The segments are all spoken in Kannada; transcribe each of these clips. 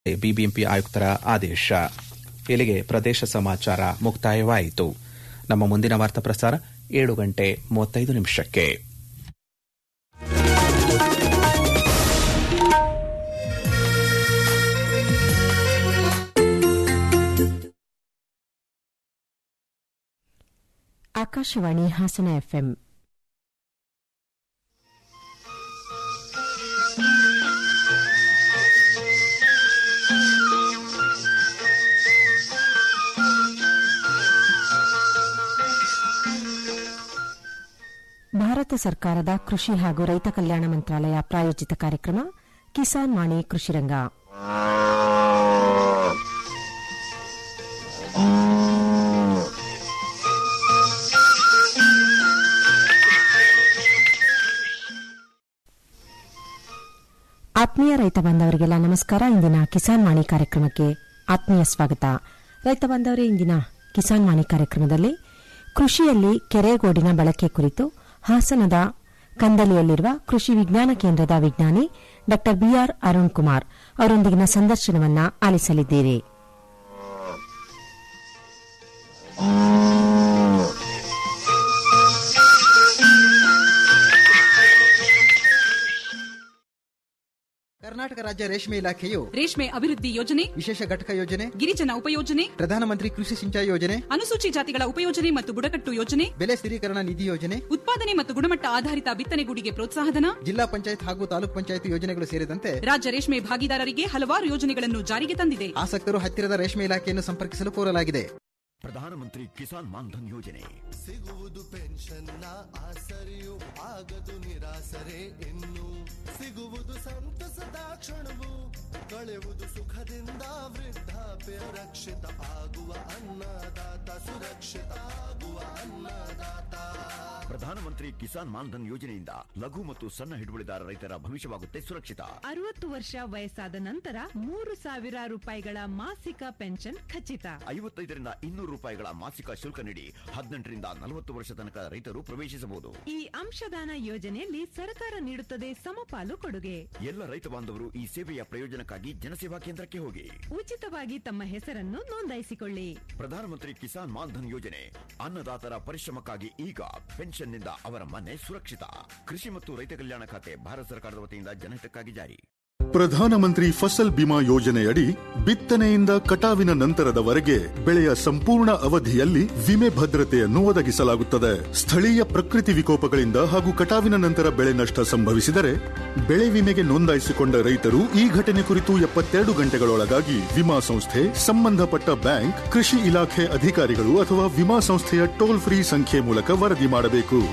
ಬಿಬಿಎಂಪಿ ಆಯುಕ್ತರ ಆದೇಶ ಇಲ್ಲಿಗೆ ಪ್ರದೇಶ ಸಮಾಚಾರ ಮುಕ್ತಾಯವಾಯಿತು ನಮ್ಮ ಮುಂದಿನ ವಾರ್ತಾ ಪ್ರಸಾರ ಏಳು ಗಂಟೆ ಮೂವತ್ತೈದು ನಿಮಿಷಕ್ಕೆ ಆಕಾಶವಾಣಿ ಹಾಸನ ಎಫ್ಎಂ ಭಾರತ ಸರ್ಕಾರದ ಕೃಷಿ ಹಾಗೂ ರೈತ ಕಲ್ಯಾಣ ಮಂತ್ರಾಲಯ ಪ್ರಾಯೋಜಿತ ಕಾರ್ಯಕ್ರಮ ಕಿಸಾನ್ ವಾಣಿ ಕೃಷಿರಂಗ ಆತ್ಮೀಯ ರೈತ ಬಾಂಧವರಿಗೆಲ್ಲ ನಮಸ್ಕಾರ ಇಂದಿನ ಕಿಸಾನ್ ವಾಣಿ ಕಾರ್ಯಕ್ರಮಕ್ಕೆ ಆತ್ಮೀಯ ಸ್ವಾಗತ ರೈತ ಬಾಂಧವರೇ ಇಂದಿನ ಕಿಸಾನ್ ವಾಣಿ ಕಾರ್ಯಕ್ರಮದಲ್ಲಿ ಕೃಷಿಯಲ್ಲಿ ಕೆರೆಗೋಡಿನ ಬಳಕೆ ಕುರಿತು ಹಾಸನದ ಕಂದಲಿಯಲ್ಲಿರುವ ಕೃಷಿ ವಿಜ್ಞಾನ ಕೇಂದ್ರದ ವಿಜ್ಞಾನಿ ಡಾ ಬಿಆರ್ ಅರುಣ್ ಕುಮಾರ್ ಅವರೊಂದಿಗಿನ ಸಂದರ್ಶನವನ್ನ ಆಲಿಸಲಿದ್ದೀರಿ ಕರ್ನಾಟಕ ರಾಜ್ಯ ರೇಷ್ಮೆ ಇಲಾಖೆಯು ರೇಷ್ಮೆ ಅಭಿವೃದ್ಧಿ ಯೋಜನೆ ವಿಶೇಷ ಘಟಕ ಯೋಜನೆ ಗಿರಿಜನ ಉಪಯೋಜನೆ ಪ್ರಧಾನಮಂತ್ರಿ ಕೃಷಿ ಸಿಂಚಾಯಿ ಯೋಜನೆ ಅನುಸೂಚಿ ಜಾತಿಗಳ ಉಪಯೋಜನೆ ಮತ್ತು ಬುಡಕಟ್ಟು ಯೋಜನೆ ಬೆಲೆ ಸ್ಥಿರೀಕರಣ ನಿಧಿ ಯೋಜನೆ ಉತ್ಪಾದನೆ ಮತ್ತು ಗುಣಮಟ್ಟ ಆಧಾರಿತ ಬಿತ್ತನೆಗೂಡಿಗೆ ಪ್ರೋತ್ಸಾಹಧನ ಜಿಲ್ಲಾ ಪಂಚಾಯತ್ ಹಾಗೂ ತಾಲೂಕ್ ಪಂಚಾಯತ್ ಯೋಜನೆಗಳು ಸೇರಿದಂತೆ ರಾಜ್ಯ ರೇಷ್ಮೆ ಭಾಗಿದಾರರಿಗೆ ಹಲವಾರು ಯೋಜನೆಗಳನ್ನು ಜಾರಿಗೆ ತಂದಿದೆ ಆಸಕ್ತರು ಹತ್ತಿರದ ರೇಷ್ಮೆ ಇಲಾಖೆಯನ್ನು ಸಂಪರ್ಕಿಸಲು ಕೋರಲಾಗಿದೆ ಪ್ರಧಾನಮಂತ್ರಿ ಕಿಸಾನ್ ಮಾನ್ಧನ್ ಯೋಜನೆ ಸಿಗುವುದು ಪೆನ್ಷನ್ನ ಆಸರೆಯು ಆಗದು ನಿರಾಸರೆ ಇನ್ನು ಸಿಗುವುದು ಸಂತಸದ ಕ್ಷಣವು ಕಳೆಯುವುದು ಸುಖದಿಂದ ವೃದ್ಧಾಪ್ಯ ರಕ್ಷಿತ ಆಗುವ ಅನ್ನದಾತ ಸುರಕ್ಷಿತ ಆಗುವ ಅನ್ನದಾತ ಪ್ರಧಾನಮಂತ್ರಿ ಕಿಸಾನ್ ಮಾನ್ಧನ್ ಯೋಜನೆಯಿಂದ ಲಘು ಮತ್ತು ಸಣ್ಣ ಹಿಡುವಳಿದಾರ ರೈತರ ಭವಿಷ್ಯವಾಗುತ್ತೆ ಸುರಕ್ಷಿತ ಅರವತ್ತು ವರ್ಷ ವಯಸ್ಸಾದ ನಂತರ ಮೂರು ಸಾವಿರ ರೂಪಾಯಿಗಳ ಮಾಸಿಕ ಪೆನ್ಷನ್ ಖಚಿತ ಐವತ್ತೈದರಿಂದ ಇನ್ನೂರು ರೂಪಾಯಿಗಳ ಮಾಸಿಕ ಶುಲ್ಕ ನೀಡಿ ಹದಿನೆಂಟರಿಂದ ನಲವತ್ತು ವರ್ಷ ತನಕ ರೈತರು ಪ್ರವೇಶಿಸಬಹುದು ಈ ಅಂಶದಾನ ಯೋಜನೆಯಲ್ಲಿ ಸರ್ಕಾರ ನೀಡುತ್ತದೆ ಸಮಪಾಲು ಕೊಡುಗೆ ಎಲ್ಲ ರೈತ ಬಾಂಧವರು ಈ ಸೇವೆಯ ಪ್ರಯೋಜನಕ್ಕಾಗಿ ಜನಸೇವಾ ಕೇಂದ್ರಕ್ಕೆ ಹೋಗಿ ಉಚಿತವಾಗಿ ತಮ್ಮ ಹೆಸರನ್ನು ನೋಂದಾಯಿಸಿಕೊಳ್ಳಿ ಪ್ರಧಾನಮಂತ್ರಿ ಕಿಸಾನ್ ಮಾನ್ಧನ್ ಯೋಜನೆ ಅನ್ನದಾತರ ಪರಿಶ್ರಮಕ್ಕಾಗಿ ಈಗ ಪೆನ್ಷನ್ನಿಂದ ಅವರ ಮನೆ ಸುರಕ್ಷಿತ ಕೃಷಿ ಮತ್ತು ರೈತ ಕಲ್ಯಾಣ ಖಾತೆ ಭಾರತ ಸರ್ಕಾರದ ವತಿಯಿಂದ ಜನಹಿತಕ್ಕಾಗಿ ಜಾರಿ ಪ್ರಧಾನಮಂತ್ರಿ ಫಸಲ್ ಬಿಮಾ ಯೋಜನೆಯಡಿ ಬಿತ್ತನೆಯಿಂದ ಕಟಾವಿನ ನಂತರದವರೆಗೆ ಬೆಳೆಯ ಸಂಪೂರ್ಣ ಅವಧಿಯಲ್ಲಿ ವಿಮೆ ಭದ್ರತೆಯನ್ನು ಒದಗಿಸಲಾಗುತ್ತದೆ ಸ್ಥಳೀಯ ಪ್ರಕೃತಿ ವಿಕೋಪಗಳಿಂದ ಹಾಗೂ ಕಟಾವಿನ ನಂತರ ಬೆಳೆ ನಷ್ಟ ಸಂಭವಿಸಿದರೆ ಬೆಳೆ ವಿಮೆಗೆ ನೋಂದಾಯಿಸಿಕೊಂಡ ರೈತರು ಈ ಘಟನೆ ಕುರಿತು ಎಪ್ಪತ್ತೆರಡು ಗಂಟೆಗಳೊಳಗಾಗಿ ವಿಮಾ ಸಂಸ್ಥೆ ಸಂಬಂಧಪಟ್ಟ ಬ್ಯಾಂಕ್ ಕೃಷಿ ಇಲಾಖೆ ಅಧಿಕಾರಿಗಳು ಅಥವಾ ವಿಮಾ ಸಂಸ್ಥೆಯ ಟೋಲ್ ಫ್ರೀ ಸಂಖ್ಯೆ ಮೂಲಕ ವರದಿ ಮಾಡಬೇಕು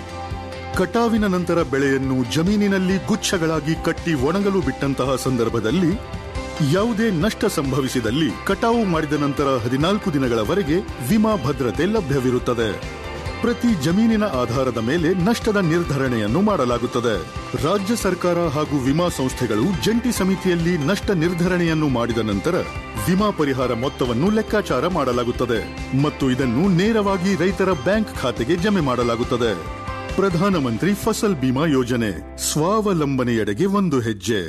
ಕಟಾವಿನ ನಂತರ ಬೆಳೆಯನ್ನು ಜಮೀನಿನಲ್ಲಿ ಗುಚ್ಛಗಳಾಗಿ ಕಟ್ಟಿ ಒಣಗಲು ಬಿಟ್ಟಂತಹ ಸಂದರ್ಭದಲ್ಲಿ ಯಾವುದೇ ನಷ್ಟ ಸಂಭವಿಸಿದಲ್ಲಿ ಕಟಾವು ಮಾಡಿದ ನಂತರ ಹದಿನಾಲ್ಕು ದಿನಗಳವರೆಗೆ ವಿಮಾ ಭದ್ರತೆ ಲಭ್ಯವಿರುತ್ತದೆ ಪ್ರತಿ ಜಮೀನಿನ ಆಧಾರದ ಮೇಲೆ ನಷ್ಟದ ನಿರ್ಧರಣೆಯನ್ನು ಮಾಡಲಾಗುತ್ತದೆ ರಾಜ್ಯ ಸರ್ಕಾರ ಹಾಗೂ ವಿಮಾ ಸಂಸ್ಥೆಗಳು ಜಂಟಿ ಸಮಿತಿಯಲ್ಲಿ ನಷ್ಟ ನಿರ್ಧರಣೆಯನ್ನು ಮಾಡಿದ ನಂತರ ವಿಮಾ ಪರಿಹಾರ ಮೊತ್ತವನ್ನು ಲೆಕ್ಕಾಚಾರ ಮಾಡಲಾಗುತ್ತದೆ ಮತ್ತು ಇದನ್ನು ನೇರವಾಗಿ ರೈತರ ಬ್ಯಾಂಕ್ ಖಾತೆಗೆ ಜಮೆ ಮಾಡಲಾಗುತ್ತದೆ ಪ್ರಧಾನಮಂತ್ರಿ ಫಸಲ್ ಬಿಮಾ ಯೋಜನೆ ಸ್ವಾವಲಂಬನೆಯೆಡೆಗೆ ಒಂದು ಹೆಜ್ಜೆ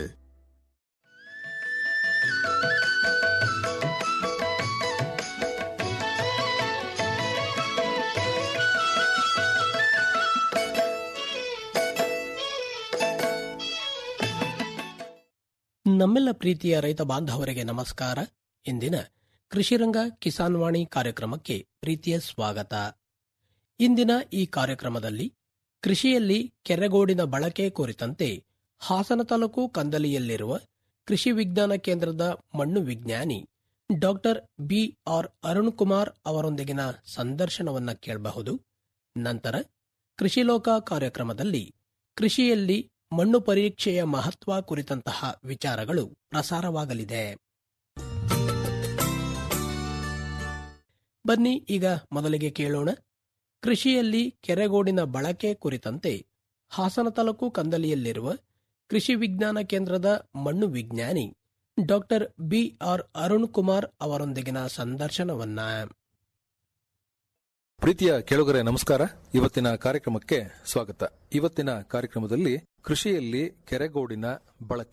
ನಮ್ಮೆಲ್ಲ ಪ್ರೀತಿಯ ರೈತ ಬಾಂಧವರಿಗೆ ನಮಸ್ಕಾರ ಇಂದಿನ ಕೃಷಿರಂಗ ಕಿಸಾನ್ ವಾಣಿ ಕಾರ್ಯಕ್ರಮಕ್ಕೆ ಪ್ರೀತಿಯ ಸ್ವಾಗತ ಇಂದಿನ ಈ ಕಾರ್ಯಕ್ರಮದಲ್ಲಿ ಕೃಷಿಯಲ್ಲಿ ಕೆರೆಗೋಡಿನ ಬಳಕೆ ಕುರಿತಂತೆ ಹಾಸನ ತಾಲೂಕು ಕಂದಲಿಯಲ್ಲಿರುವ ಕೃಷಿ ವಿಜ್ಞಾನ ಕೇಂದ್ರದ ಮಣ್ಣು ವಿಜ್ಞಾನಿ doctor B R Arun Kumar ಅವರೊಂದಿಗಿನ ಸಂದರ್ಶನವನ್ನ ಕೇಳಬಹುದು ನಂತರ ಕೃಷಿಲೋಕ ಕಾರ್ಯಕ್ರಮದಲ್ಲಿ ಕೃಷಿಯಲ್ಲಿ ಮಣ್ಣು ಪರೀಕ್ಷೆಯ ಮಹತ್ವ ಕುರಿತಂತಹ ವಿಚಾರಗಳು ಪ್ರಸಾರವಾಗಲಿದೆ ಬನ್ನಿ ಈಗ ಮೊದಲಿಗೆ ಕೇಳೋಣ ಕೃಷಿಯಲ್ಲಿ ಕೆರೆಗೋಡಿನ ಬಳಕೆ ಕುರಿತಂತೆ ಹಾಸನ ತಾಲೂಕು ಕಂದಲಿಯಲ್ಲಿರುವ ಕೃಷಿ ವಿಜ್ಞಾನ ಕೇಂದ್ರದ ಮಣ್ಣು ವಿಜ್ಞಾನಿ doctor B R Arun Kumar ಅವರೊಂದಿಗಿನ ಸಂದರ್ಶನವನ್ನ ಪ್ರೀತಿಯ ಕೇಳುಗರೆ ನಮಸ್ಕಾರ ಇವತ್ತಿನ ಕಾರ್ಯಕ್ರಮಕ್ಕೆ ಸ್ವಾಗತ ಇವತ್ತಿನ ಕಾರ್ಯಕ್ರಮದಲ್ಲಿ ಕೃಷಿಯಲ್ಲಿ ಕೆರೆಗೋಡಿನ ಬಳಕೆ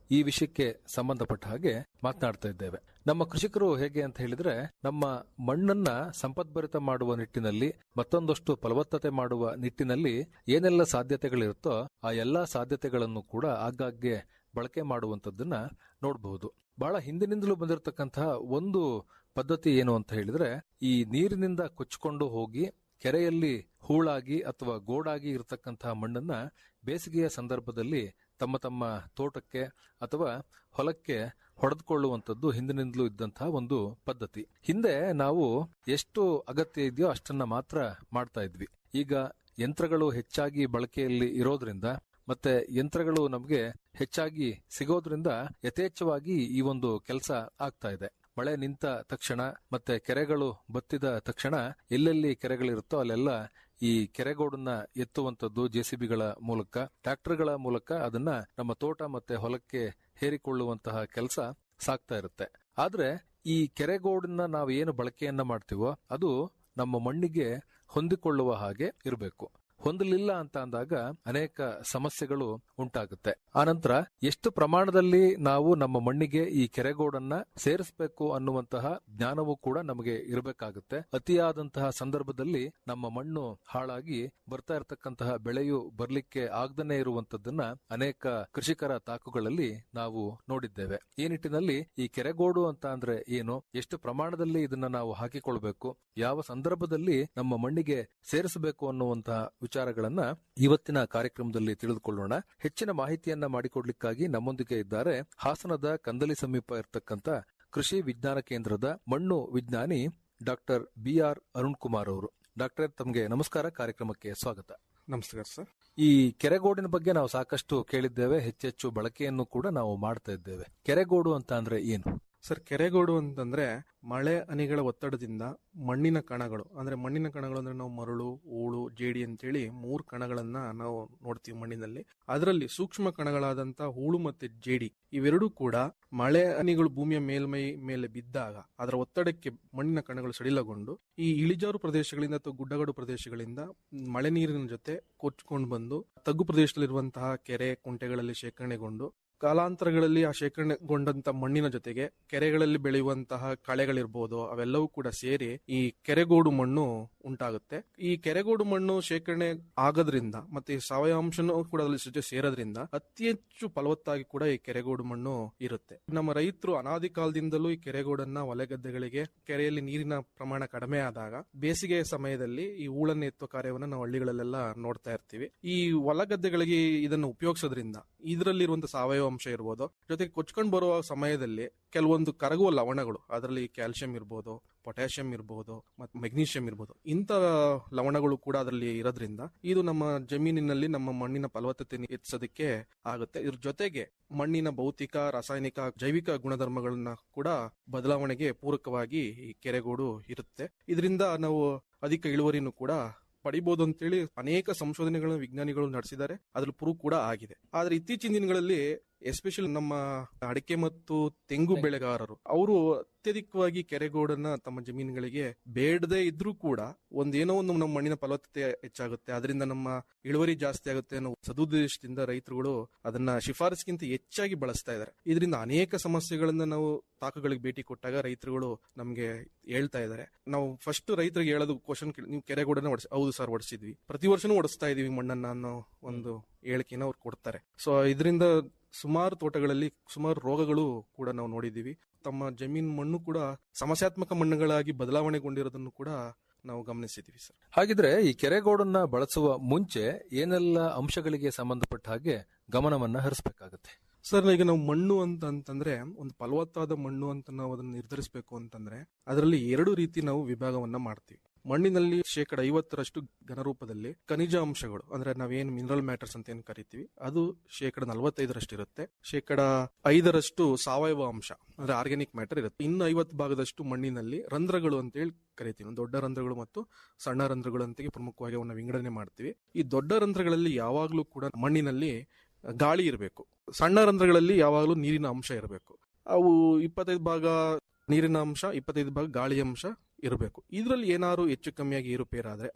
ಈ ವಿಷಯಕ್ಕೆ ಸಂಬಂಧಪಟ್ಟ ಹಾಗೆ ಮಾತನಾಡ್ತಾ ಇದ್ದೇವೆ ನಮ್ಮ ಕೃಷಿಕರು ಹೇಗೆ ಅಂತ ಹೇಳಿದ್ರೆ ನಮ್ಮ ಮಣ್ಣನ್ನ ಸಂಪದ್ಭರಿತ ಮಾಡುವ ನಿಟ್ಟಿನಲ್ಲಿ ಮತ್ತೊಂದಷ್ಟು ಫಲವತ್ತತೆ ಮಾಡುವ ನಿಟ್ಟಿನಲ್ಲಿ ಏನೆಲ್ಲ ಸಾಧ್ಯತೆಗಳಿರುತ್ತೋ ಆ ಎಲ್ಲಾ ಸಾಧ್ಯತೆಗಳನ್ನು ಕೂಡ ಆಗಾಗ್ಗೆ ಬಳಕೆ ಮಾಡುವಂತದ್ದನ್ನ ನೋಡಬಹುದು ಬಹಳ ಹಿಂದಿನಿಂದಲೂ ಬಂದಿರತಕ್ಕಂತಹ ಒಂದು ಪದ್ಧತಿ ಏನು ಅಂತ ಹೇಳಿದ್ರೆ ಈ ನೀರಿನಿಂದ ಕೊಚ್ಚಿಕೊಂಡು ಹೋಗಿ ಕೆರೆಯಲ್ಲಿ ಹೂಳಾಗಿ ಅಥವಾ ಗೋಡಾಗಿ ಇರತಕ್ಕಂತಹ ಮಣ್ಣನ್ನ ಬೇಸಿಗೆಯ ಸಂದರ್ಭದಲ್ಲಿ ತಮ್ಮ ತಮ್ಮ ತೋಟಕ್ಕೆ ಅಥವಾ ಹೊಲಕ್ಕೆ ಹೊಡೆದುಕೊಳ್ಳುವಂಥದ್ದು ಹಿಂದಿನಿಂದಲೂ ಇದ್ದಂತಹ ಒಂದು ಪದ್ಧತಿ ಹಿಂದೆ ನಾವು ಎಷ್ಟು ಅಗತ್ಯ ಇದೆಯೋ ಅಷ್ಟನ್ನ ಮಾತ್ರ ಮಾಡ್ತಾ ಇದ್ವಿ ಈಗ ಯಂತ್ರಗಳು ಹೆಚ್ಚಾಗಿ ಬಳಕೆಯಲ್ಲಿ ಇರೋದ್ರಿಂದ ಮತ್ತೆ ಯಂತ್ರಗಳು ನಮಗೆ ಹೆಚ್ಚಾಗಿ ಸಿಗೋದ್ರಿಂದ ಯಥೇಚ್ಛವಾಗಿ ಈ ಒಂದು ಕೆಲಸ ಆಗ್ತಾ ಇದೆ ಮಳೆ ನಿಂತ ತಕ್ಷಣ ಮತ್ತೆ ಕೆರೆಗಳು ಬತ್ತಿದ ತಕ್ಷಣ ಎಲ್ಲೆಲ್ಲಿ ಕೆರೆಗಳಿರುತ್ತೋ ಅಲ್ಲೆಲ್ಲ ಈ ಕೆರೆಗೋಡನ್ನ ಎತ್ತುವಂತದ್ದು ಜೆಸಿಬಿಗಳ ಮೂಲಕ ಟ್ರಾಕ್ಟರ್ಗಳ ಮೂಲಕ ಅದನ್ನ ನಮ್ಮ ತೋಟ ಮತ್ತೆ ಹೊಲಕ್ಕೆ ಹೇರಿಕೊಳ್ಳುವಂತಹ ಕೆಲಸ ಸಾಗ್ತಾ ಇರುತ್ತೆ ಆದ್ರೆ ಈ ಕೆರೆಗೋಡನ್ನ ನಾವು ಏನು ಬಳಕೆಯನ್ನ ಮಾಡ್ತೀವೋ ಅದು ನಮ್ಮ ಮಣ್ಣಿಗೆ ಹೊಂದಿಕೊಳ್ಳುವ ಹಾಗೆ ಇರಬೇಕು ಹೊಂದಲಿಲ್ಲ ಅಂತ ಅಂದಾಗ ಅನೇಕ ಸಮಸ್ಯೆಗಳು ಉಂಟಾಗುತ್ತೆ ಆನಂತರ ಎಷ್ಟು ಪ್ರಮಾಣದಲ್ಲಿ ನಾವು ನಮ್ಮ ಮಣ್ಣಿಗೆ ಈ ಕೆರೆಗೋಡನ್ನ ಸೇರಿಸಬೇಕು ಅನ್ನುವಂತಹ ಜ್ಞಾನವೂ ಕೂಡ ನಮಗೆ ಇರಬೇಕಾಗುತ್ತೆ ಅತಿಯಾದಂತಹ ಸಂದರ್ಭದಲ್ಲಿ ನಮ್ಮ ಮಣ್ಣು ಹಾಳಾಗಿ ಬರ್ತಾ ಇರತಕ್ಕಂತಹ ಬೆಳೆಯು ಬರ್ಲಿಕ್ಕೆ ಆಗದನೇ ಇರುವಂತದ್ದನ್ನ ಅನೇಕ ಕೃಷಿಕರ ತಾಕುಗಳಲ್ಲಿ ನಾವು ನೋಡಿದ್ದೇವೆ ಈ ನಿಟ್ಟಿನಲ್ಲಿ ಈ ಕೆರೆಗೋಡು ಅಂತ ಅಂದ್ರೆ ಏನು ಎಷ್ಟು ಪ್ರಮಾಣದಲ್ಲಿ ಇದನ್ನ ನಾವು ಹಾಕಿಕೊಳ್ಬೇಕು ಯಾವ ಸಂದರ್ಭದಲ್ಲಿ ನಮ್ಮ ಮಣ್ಣಿಗೆ ಸೇರಿಸಬೇಕು ಅನ್ನುವಂತಹ ವಿಚಾರಗಳನ್ನ ಇವತ್ತಿನ ಕಾರ್ಯಕ್ರಮದಲ್ಲಿ ತಿಳಿದುಕೊಳ್ಳೋಣ ಹೆಚ್ಚಿನ ಮಾಹಿತಿಯನ್ನ ಮಾಡಿಕೊಡ್ಲಿಕ್ಕಾಗಿ ನಮ್ಮೊಂದಿಗೆ ಇದ್ದಾರೆ ಹಾಸನದ ಕಂದಲಿ ಸಮೀಪ ಇರತಕ್ಕಂತ ಕೃಷಿ ವಿಜ್ಞಾನ ಕೇಂದ್ರದ ಮಣ್ಣು ವಿಜ್ಞಾನಿ doctor B R Arun Kumar ಅವರು ಡಾಕ್ಟರ್ ತಮಗೆ ನಮಸ್ಕಾರ ಕಾರ್ಯಕ್ರಮಕ್ಕೆ ಸ್ವಾಗತ ನಮಸ್ಕಾರ ಸರ್ ಈ ಕೆರೆಗೋಡಿನ ಬಗ್ಗೆ ನಾವು ಸಾಕಷ್ಟು ಕೇಳಿದ್ದೇವೆ ಹೆಚ್ಚೆಚ್ಚು ಬಳಕೆಯನ್ನು ಕೂಡ ನಾವು ಮಾಡ್ತಾ ಇದ್ದೇವೆ ಕೆರೆಗೋಡು ಅಂತ ಅಂದ್ರೆ ಏನು ಸರ್ ಕೆರೆಗೋಡು ಅಂತಂದ್ರೆ ಮಳೆ ಹನಿಗಳ ಒತ್ತಡದಿಂದ ಮಣ್ಣಿನ ಕಣಗಳು ಅಂದ್ರೆ ಮಣ್ಣಿನ ಕಣಗಳು ಅಂದ್ರೆ ನಾವು ಮರಳು ಹೂಳು ಜೇಡಿ ಅಂತೇಳಿ ಮೂರು ಕಣಗಳನ್ನ ನಾವು ನೋಡ್ತೀವಿ ಮಣ್ಣಿನಲ್ಲಿ ಅದರಲ್ಲಿ ಸೂಕ್ಷ್ಮ ಕಣಗಳಾದಂತ ಹೂಳು ಮತ್ತೆ ಜೇಡಿ ಇವೆರಡೂ ಕೂಡ ಮಳೆ ಹನಿಗಳು ಭೂಮಿಯ ಮೇಲ್ಮೈ ಮೇಲೆ ಬಿದ್ದಾಗ ಅದರ ಒತ್ತಡಕ್ಕೆ ಮಣ್ಣಿನ ಕಣಗಳು ಸಡಿಲಗೊಂಡು ಈ ಇಳಿಜಾರು ಪ್ರದೇಶಗಳಿಂದ ಅಥವಾ ಗುಡ್ಡಗಾಡು ಪ್ರದೇಶಗಳಿಂದ ಮಳೆ ನೀರಿನ ಜೊತೆ ಕೊಚ್ಕೊಂಡು ಬಂದು ತಗ್ಗು ಪ್ರದೇಶದಲ್ಲಿರುವಂತಹ ಕೆರೆ ಕುಂಟೆಗಳಲ್ಲಿ ಶೇಖರಣೆಗೊಂಡು ಕಾಲಾಂತರಗಳಲ್ಲಿ ಆ ಶೇಖರಣೆಗೊಂಡಂತ ಮಣ್ಣಿನ ಜೊತೆಗೆ ಕೆರೆಗಳಲ್ಲಿ ಬೆಳೆಯುವಂತಹ ಕಳೆಗಳಿರ್ಬೋದು ಅವೆಲ್ಲವೂ ಕೂಡ ಸೇರಿ ಈ ಕೆರೆಗೋಡು ಮಣ್ಣು ಉಂಟಾಗುತ್ತೆ ಈ ಕೆರೆಗೋಡು ಮಣ್ಣು ಶೇಖರಣೆ ಆಗೋದ್ರಿಂದ ಮತ್ತೆ ಈ ಸಾವಯವ ಅಂಶನೂ ಕೂಡ ಅದ್ರಲ್ಲಿ ಜೊತೆ ಸೇರೋದ್ರಿಂದ ಅತಿ ಹೆಚ್ಚು ಫಲವತ್ತಾಗಿ ಕೂಡ ಈ ಕೆರೆಗೋಡು ಮಣ್ಣು ಇರುತ್ತೆ ನಮ್ಮ ರೈತರು ಅನಾದಿ ಕಾಲದಿಂದಲೂ ಈ ಕೆರೆಗೋಡನ್ನ ಹೊಲಗದ್ದೆಗಳಿಗೆ ಕೆರೆಯಲ್ಲಿ ನೀರಿನ ಪ್ರಮಾಣ ಕಡಿಮೆ ಆದಾಗ ಬೇಸಿಗೆಯ ಸಮಯದಲ್ಲಿ ಈ ಹೂಳನ್ನು ಎತ್ತುವ ಕಾರ್ಯವನ್ನ ನಾವು ಹಳ್ಳಿಗಳಲ್ಲೆಲ್ಲ ನೋಡ್ತಾ ಇರ್ತೀವಿ ಈ ಹೊಲಗದ್ದೆಗಳಿಗೆ ಇದನ್ನು ಉಪಯೋಗಿಸೋದ್ರಿಂದ ಇದರಲ್ಲಿರುವಂತಹ ಸಾವಯವ ಅಂಶ ಇರ್ಬೋದು ಜೊತೆಗೆ ಕೊಚ್ಕೊಂಡು ಬರುವ ಸಮಯದಲ್ಲಿ ಕೆಲವೊಂದು ಕರಗುವ ಲವಣಗಳು ಅದರಲ್ಲಿ ಕ್ಯಾಲ್ಸಿಯಂ ಇರ್ಬೋದು ಪೊಟ್ಯಾಷಿಯಂ ಇರಬಹುದು ಮತ್ತು ಮೆಗ್ನೀಷಿಯಂ ಇರಬಹುದು ಇಂಥ ಲವಣಗಳು ಕೂಡ ಅದರಲ್ಲಿ ಇರೋದ್ರಿಂದ ಇದು ನಮ್ಮ ಜಮೀನಿನಲ್ಲಿ ನಮ್ಮ ಮಣ್ಣಿನ ಫಲವತ್ತತೆ ಹೆಚ್ಚಿಸೋದಕ್ಕೆ ಆಗುತ್ತೆ ಇದ್ರ ಜೊತೆಗೆ ಮಣ್ಣಿನ ಭೌತಿಕ ರಾಸಾಯನಿಕ ಜೈವಿಕ ಗುಣಧರ್ಮಗಳನ್ನ ಕೂಡ ಬದಲಾವಣೆಗೆ ಪೂರಕವಾಗಿ ಈ ಕೆರೆಗೋಡು ಇರುತ್ತೆ ಇದರಿಂದ ನಾವು ಅಧಿಕ ಇಳುವರಿನೂ ಕೂಡ ಪಡಿಬಹುದು ಅಂತೇಳಿ ಅನೇಕ ಸಂಶೋಧನೆಗಳನ್ನು ವಿಜ್ಞಾನಿಗಳು ನಡೆಸಿದ್ದಾರೆ ಅದ್ರಲ್ಲಿ ಪ್ರೂವ್ ಕೂಡ ಆಗಿದೆ ಆದ್ರೆ ಇತ್ತೀಚಿನ ದಿನಗಳಲ್ಲಿ ಎಸ್ಪೆಷಲಿ ನಮ್ಮ ಅಡಿಕೆ ಮತ್ತು ತೆಂಗು ಬೆಳೆಗಾರರು ಅವರು ಅತ್ಯಧಿಕವಾಗಿ ಕೆರೆಗೋಡನ್ನ ತಮ್ಮ ಜಮೀನುಗಳಿಗೆ ಬೇಡದೇ ಇದ್ರೂ ಕೂಡ ಒಂದೇನೋ ಒಂದು ನಮ್ಮ ಮಣ್ಣಿನ ಫಲವತ್ತತೆ ಹೆಚ್ಚಾಗುತ್ತೆ ಅದರಿಂದ ನಮ್ಮ ಇಳುವರಿ ಜಾಸ್ತಿ ಆಗುತ್ತೆ ಅನ್ನೋ ಸದುದ್ದೇಶದಿಂದ ರೈತರುಗಳು ಅದನ್ನ ಶಿಫಾರಸ್ಗಿಂತ ಹೆಚ್ಚಾಗಿ ಬಳಸ್ತಾ ಇದ್ದಾರೆ ಇದರಿಂದ ಅನೇಕ ಸಮಸ್ಯೆಗಳನ್ನ ನಾವು ತಾಕುಗಳಿಗೆ ಭೇಟಿ ಕೊಟ್ಟಾಗ ರೈತರುಗಳು ನಮ್ಗೆ ಹೇಳ್ತಾ ಇದ್ದಾರೆ ನಾವು ಫಸ್ಟ್ ರೈತರಿಗೆ ಹೇಳೋದು ಕ್ವಶನ್ ನೀವು ಕೆರೆಗೋಡನ್ನ ಹೊಡ್ಸಿ ಹೌದು ಸರ್ ಹೊಡಿಸಿದ್ವಿ ಪ್ರತಿ ವರ್ಷನೂ ಹೊಡಿಸ್ತಾ ಇದೀವಿ ಮಣ್ಣನ್ನ ಅನ್ನೋ ಒಂದು ಹೇಳಿಕೆನ ಅವ್ರು ಕೊಡ್ತಾರೆ ಸೊ ಇದರಿಂದ ಸುಮಾರು ತೋಟಗಳಲ್ಲಿ ಸುಮಾರು ರೋಗಗಳು ಕೂಡ ನಾವು ನೋಡಿದ್ದೀವಿ ತಮ್ಮ ಜಮೀನ್ ಮಣ್ಣು ಕೂಡ ಸಮಸ್ಯಾತ್ಮಕ ಮಣ್ಣುಗಳಾಗಿ ಬದಲಾವಣೆಗೊಂಡಿರೋದನ್ನು ಕೂಡ ನಾವು ಗಮನಿಸಿದ್ದೀವಿ ಸರ್ ಹಾಗಿದ್ರೆ ಈ ಕೆರೆಗೋಡನ್ನ ಬಳಸುವ ಮುಂಚೆ ಏನೆಲ್ಲ ಅಂಶಗಳಿಗೆ ಸಂಬಂಧಪಟ್ಟ ಹಾಗೆ ಗಮನವನ್ನ ಹರಿಸಬೇಕಾಗುತ್ತೆ ಸರ್ ಈಗ ನಾವು ಮಣ್ಣು ಅಂತ ಅಂತಂದ್ರೆ ಒಂದು ಫಲವತ್ತಾದ ಮಣ್ಣು ಅಂತ ನಾವು ಅದನ್ನ ನಿರ್ಧರಿಸಬೇಕು ಅಂತಂದ್ರೆ ಅದರಲ್ಲಿ ಎರಡು ರೀತಿ ನಾವು ವಿಭಾಗವನ್ನ ಮಾಡ್ತೀವಿ ಮಣ್ಣಿನಲ್ಲಿ ಶೇಕಡ ಐವತ್ತರಷ್ಟು ಘನರೂಪದಲ್ಲಿ ಖನಿಜ ಅಂಶಗಳು ಅಂದ್ರೆ ನಾವೇನ್ ಮಿನರಲ್ ಮ್ಯಾಟರ್ಸ್ ಅಂತ ಏನ್ ಕರಿತೀವಿ ಅದು ಶೇಕಡ ನಲವತ್ತೈದರಷ್ಟು ಇರುತ್ತೆ ಶೇಕಡ ಐದರಷ್ಟು ಸಾವಯವ ಅಂಶ ಅಂದ್ರೆ ಆರ್ಗ್ಯಾನಿಕ್ ಮ್ಯಾಟರ್ ಇರುತ್ತೆ ಇನ್ನು ಐವತ್ತು ಭಾಗದಷ್ಟು ಮಣ್ಣಿನಲ್ಲಿ ರಂಧ್ರಗಳು ಅಂತ ಹೇಳಿ ಕರಿತೀವಿ ದೊಡ್ಡ ರಂಧ್ರಗಳು ಮತ್ತು ಸಣ್ಣ ರಂಧ್ರಗಳು ಅಂತ ಪ್ರಮುಖವಾಗಿ ಅವನ್ನ ವಿಂಗಡಣೆ ಮಾಡ್ತೀವಿ ಈ ದೊಡ್ಡ ರಂಧ್ರಗಳಲ್ಲಿ ಯಾವಾಗ್ಲೂ ಕೂಡ ಮಣ್ಣಿನಲ್ಲಿ ಗಾಳಿ ಇರಬೇಕು ಸಣ್ಣ ರಂಧ್ರಗಳಲ್ಲಿ ಯಾವಾಗಲೂ ನೀರಿನ ಅಂಶ ಇರಬೇಕು ಅವು ಇಪ್ಪತ್ತೈದು ಭಾಗ ನೀರಿನ ಅಂಶ ಇಪ್ಪತ್ತೈದು ಭಾಗ ಗಾಳಿ ಅಂಶ ಇರಬೇಕು ಇದರಲ್ಲಿ ಏನಾದ್ರು ಹೆಚ್ಚು ಕಮ್ಮಿಯಾಗಿ ಏರುಪೇರಾದ್ರೆ ಅಂದ್ರೆ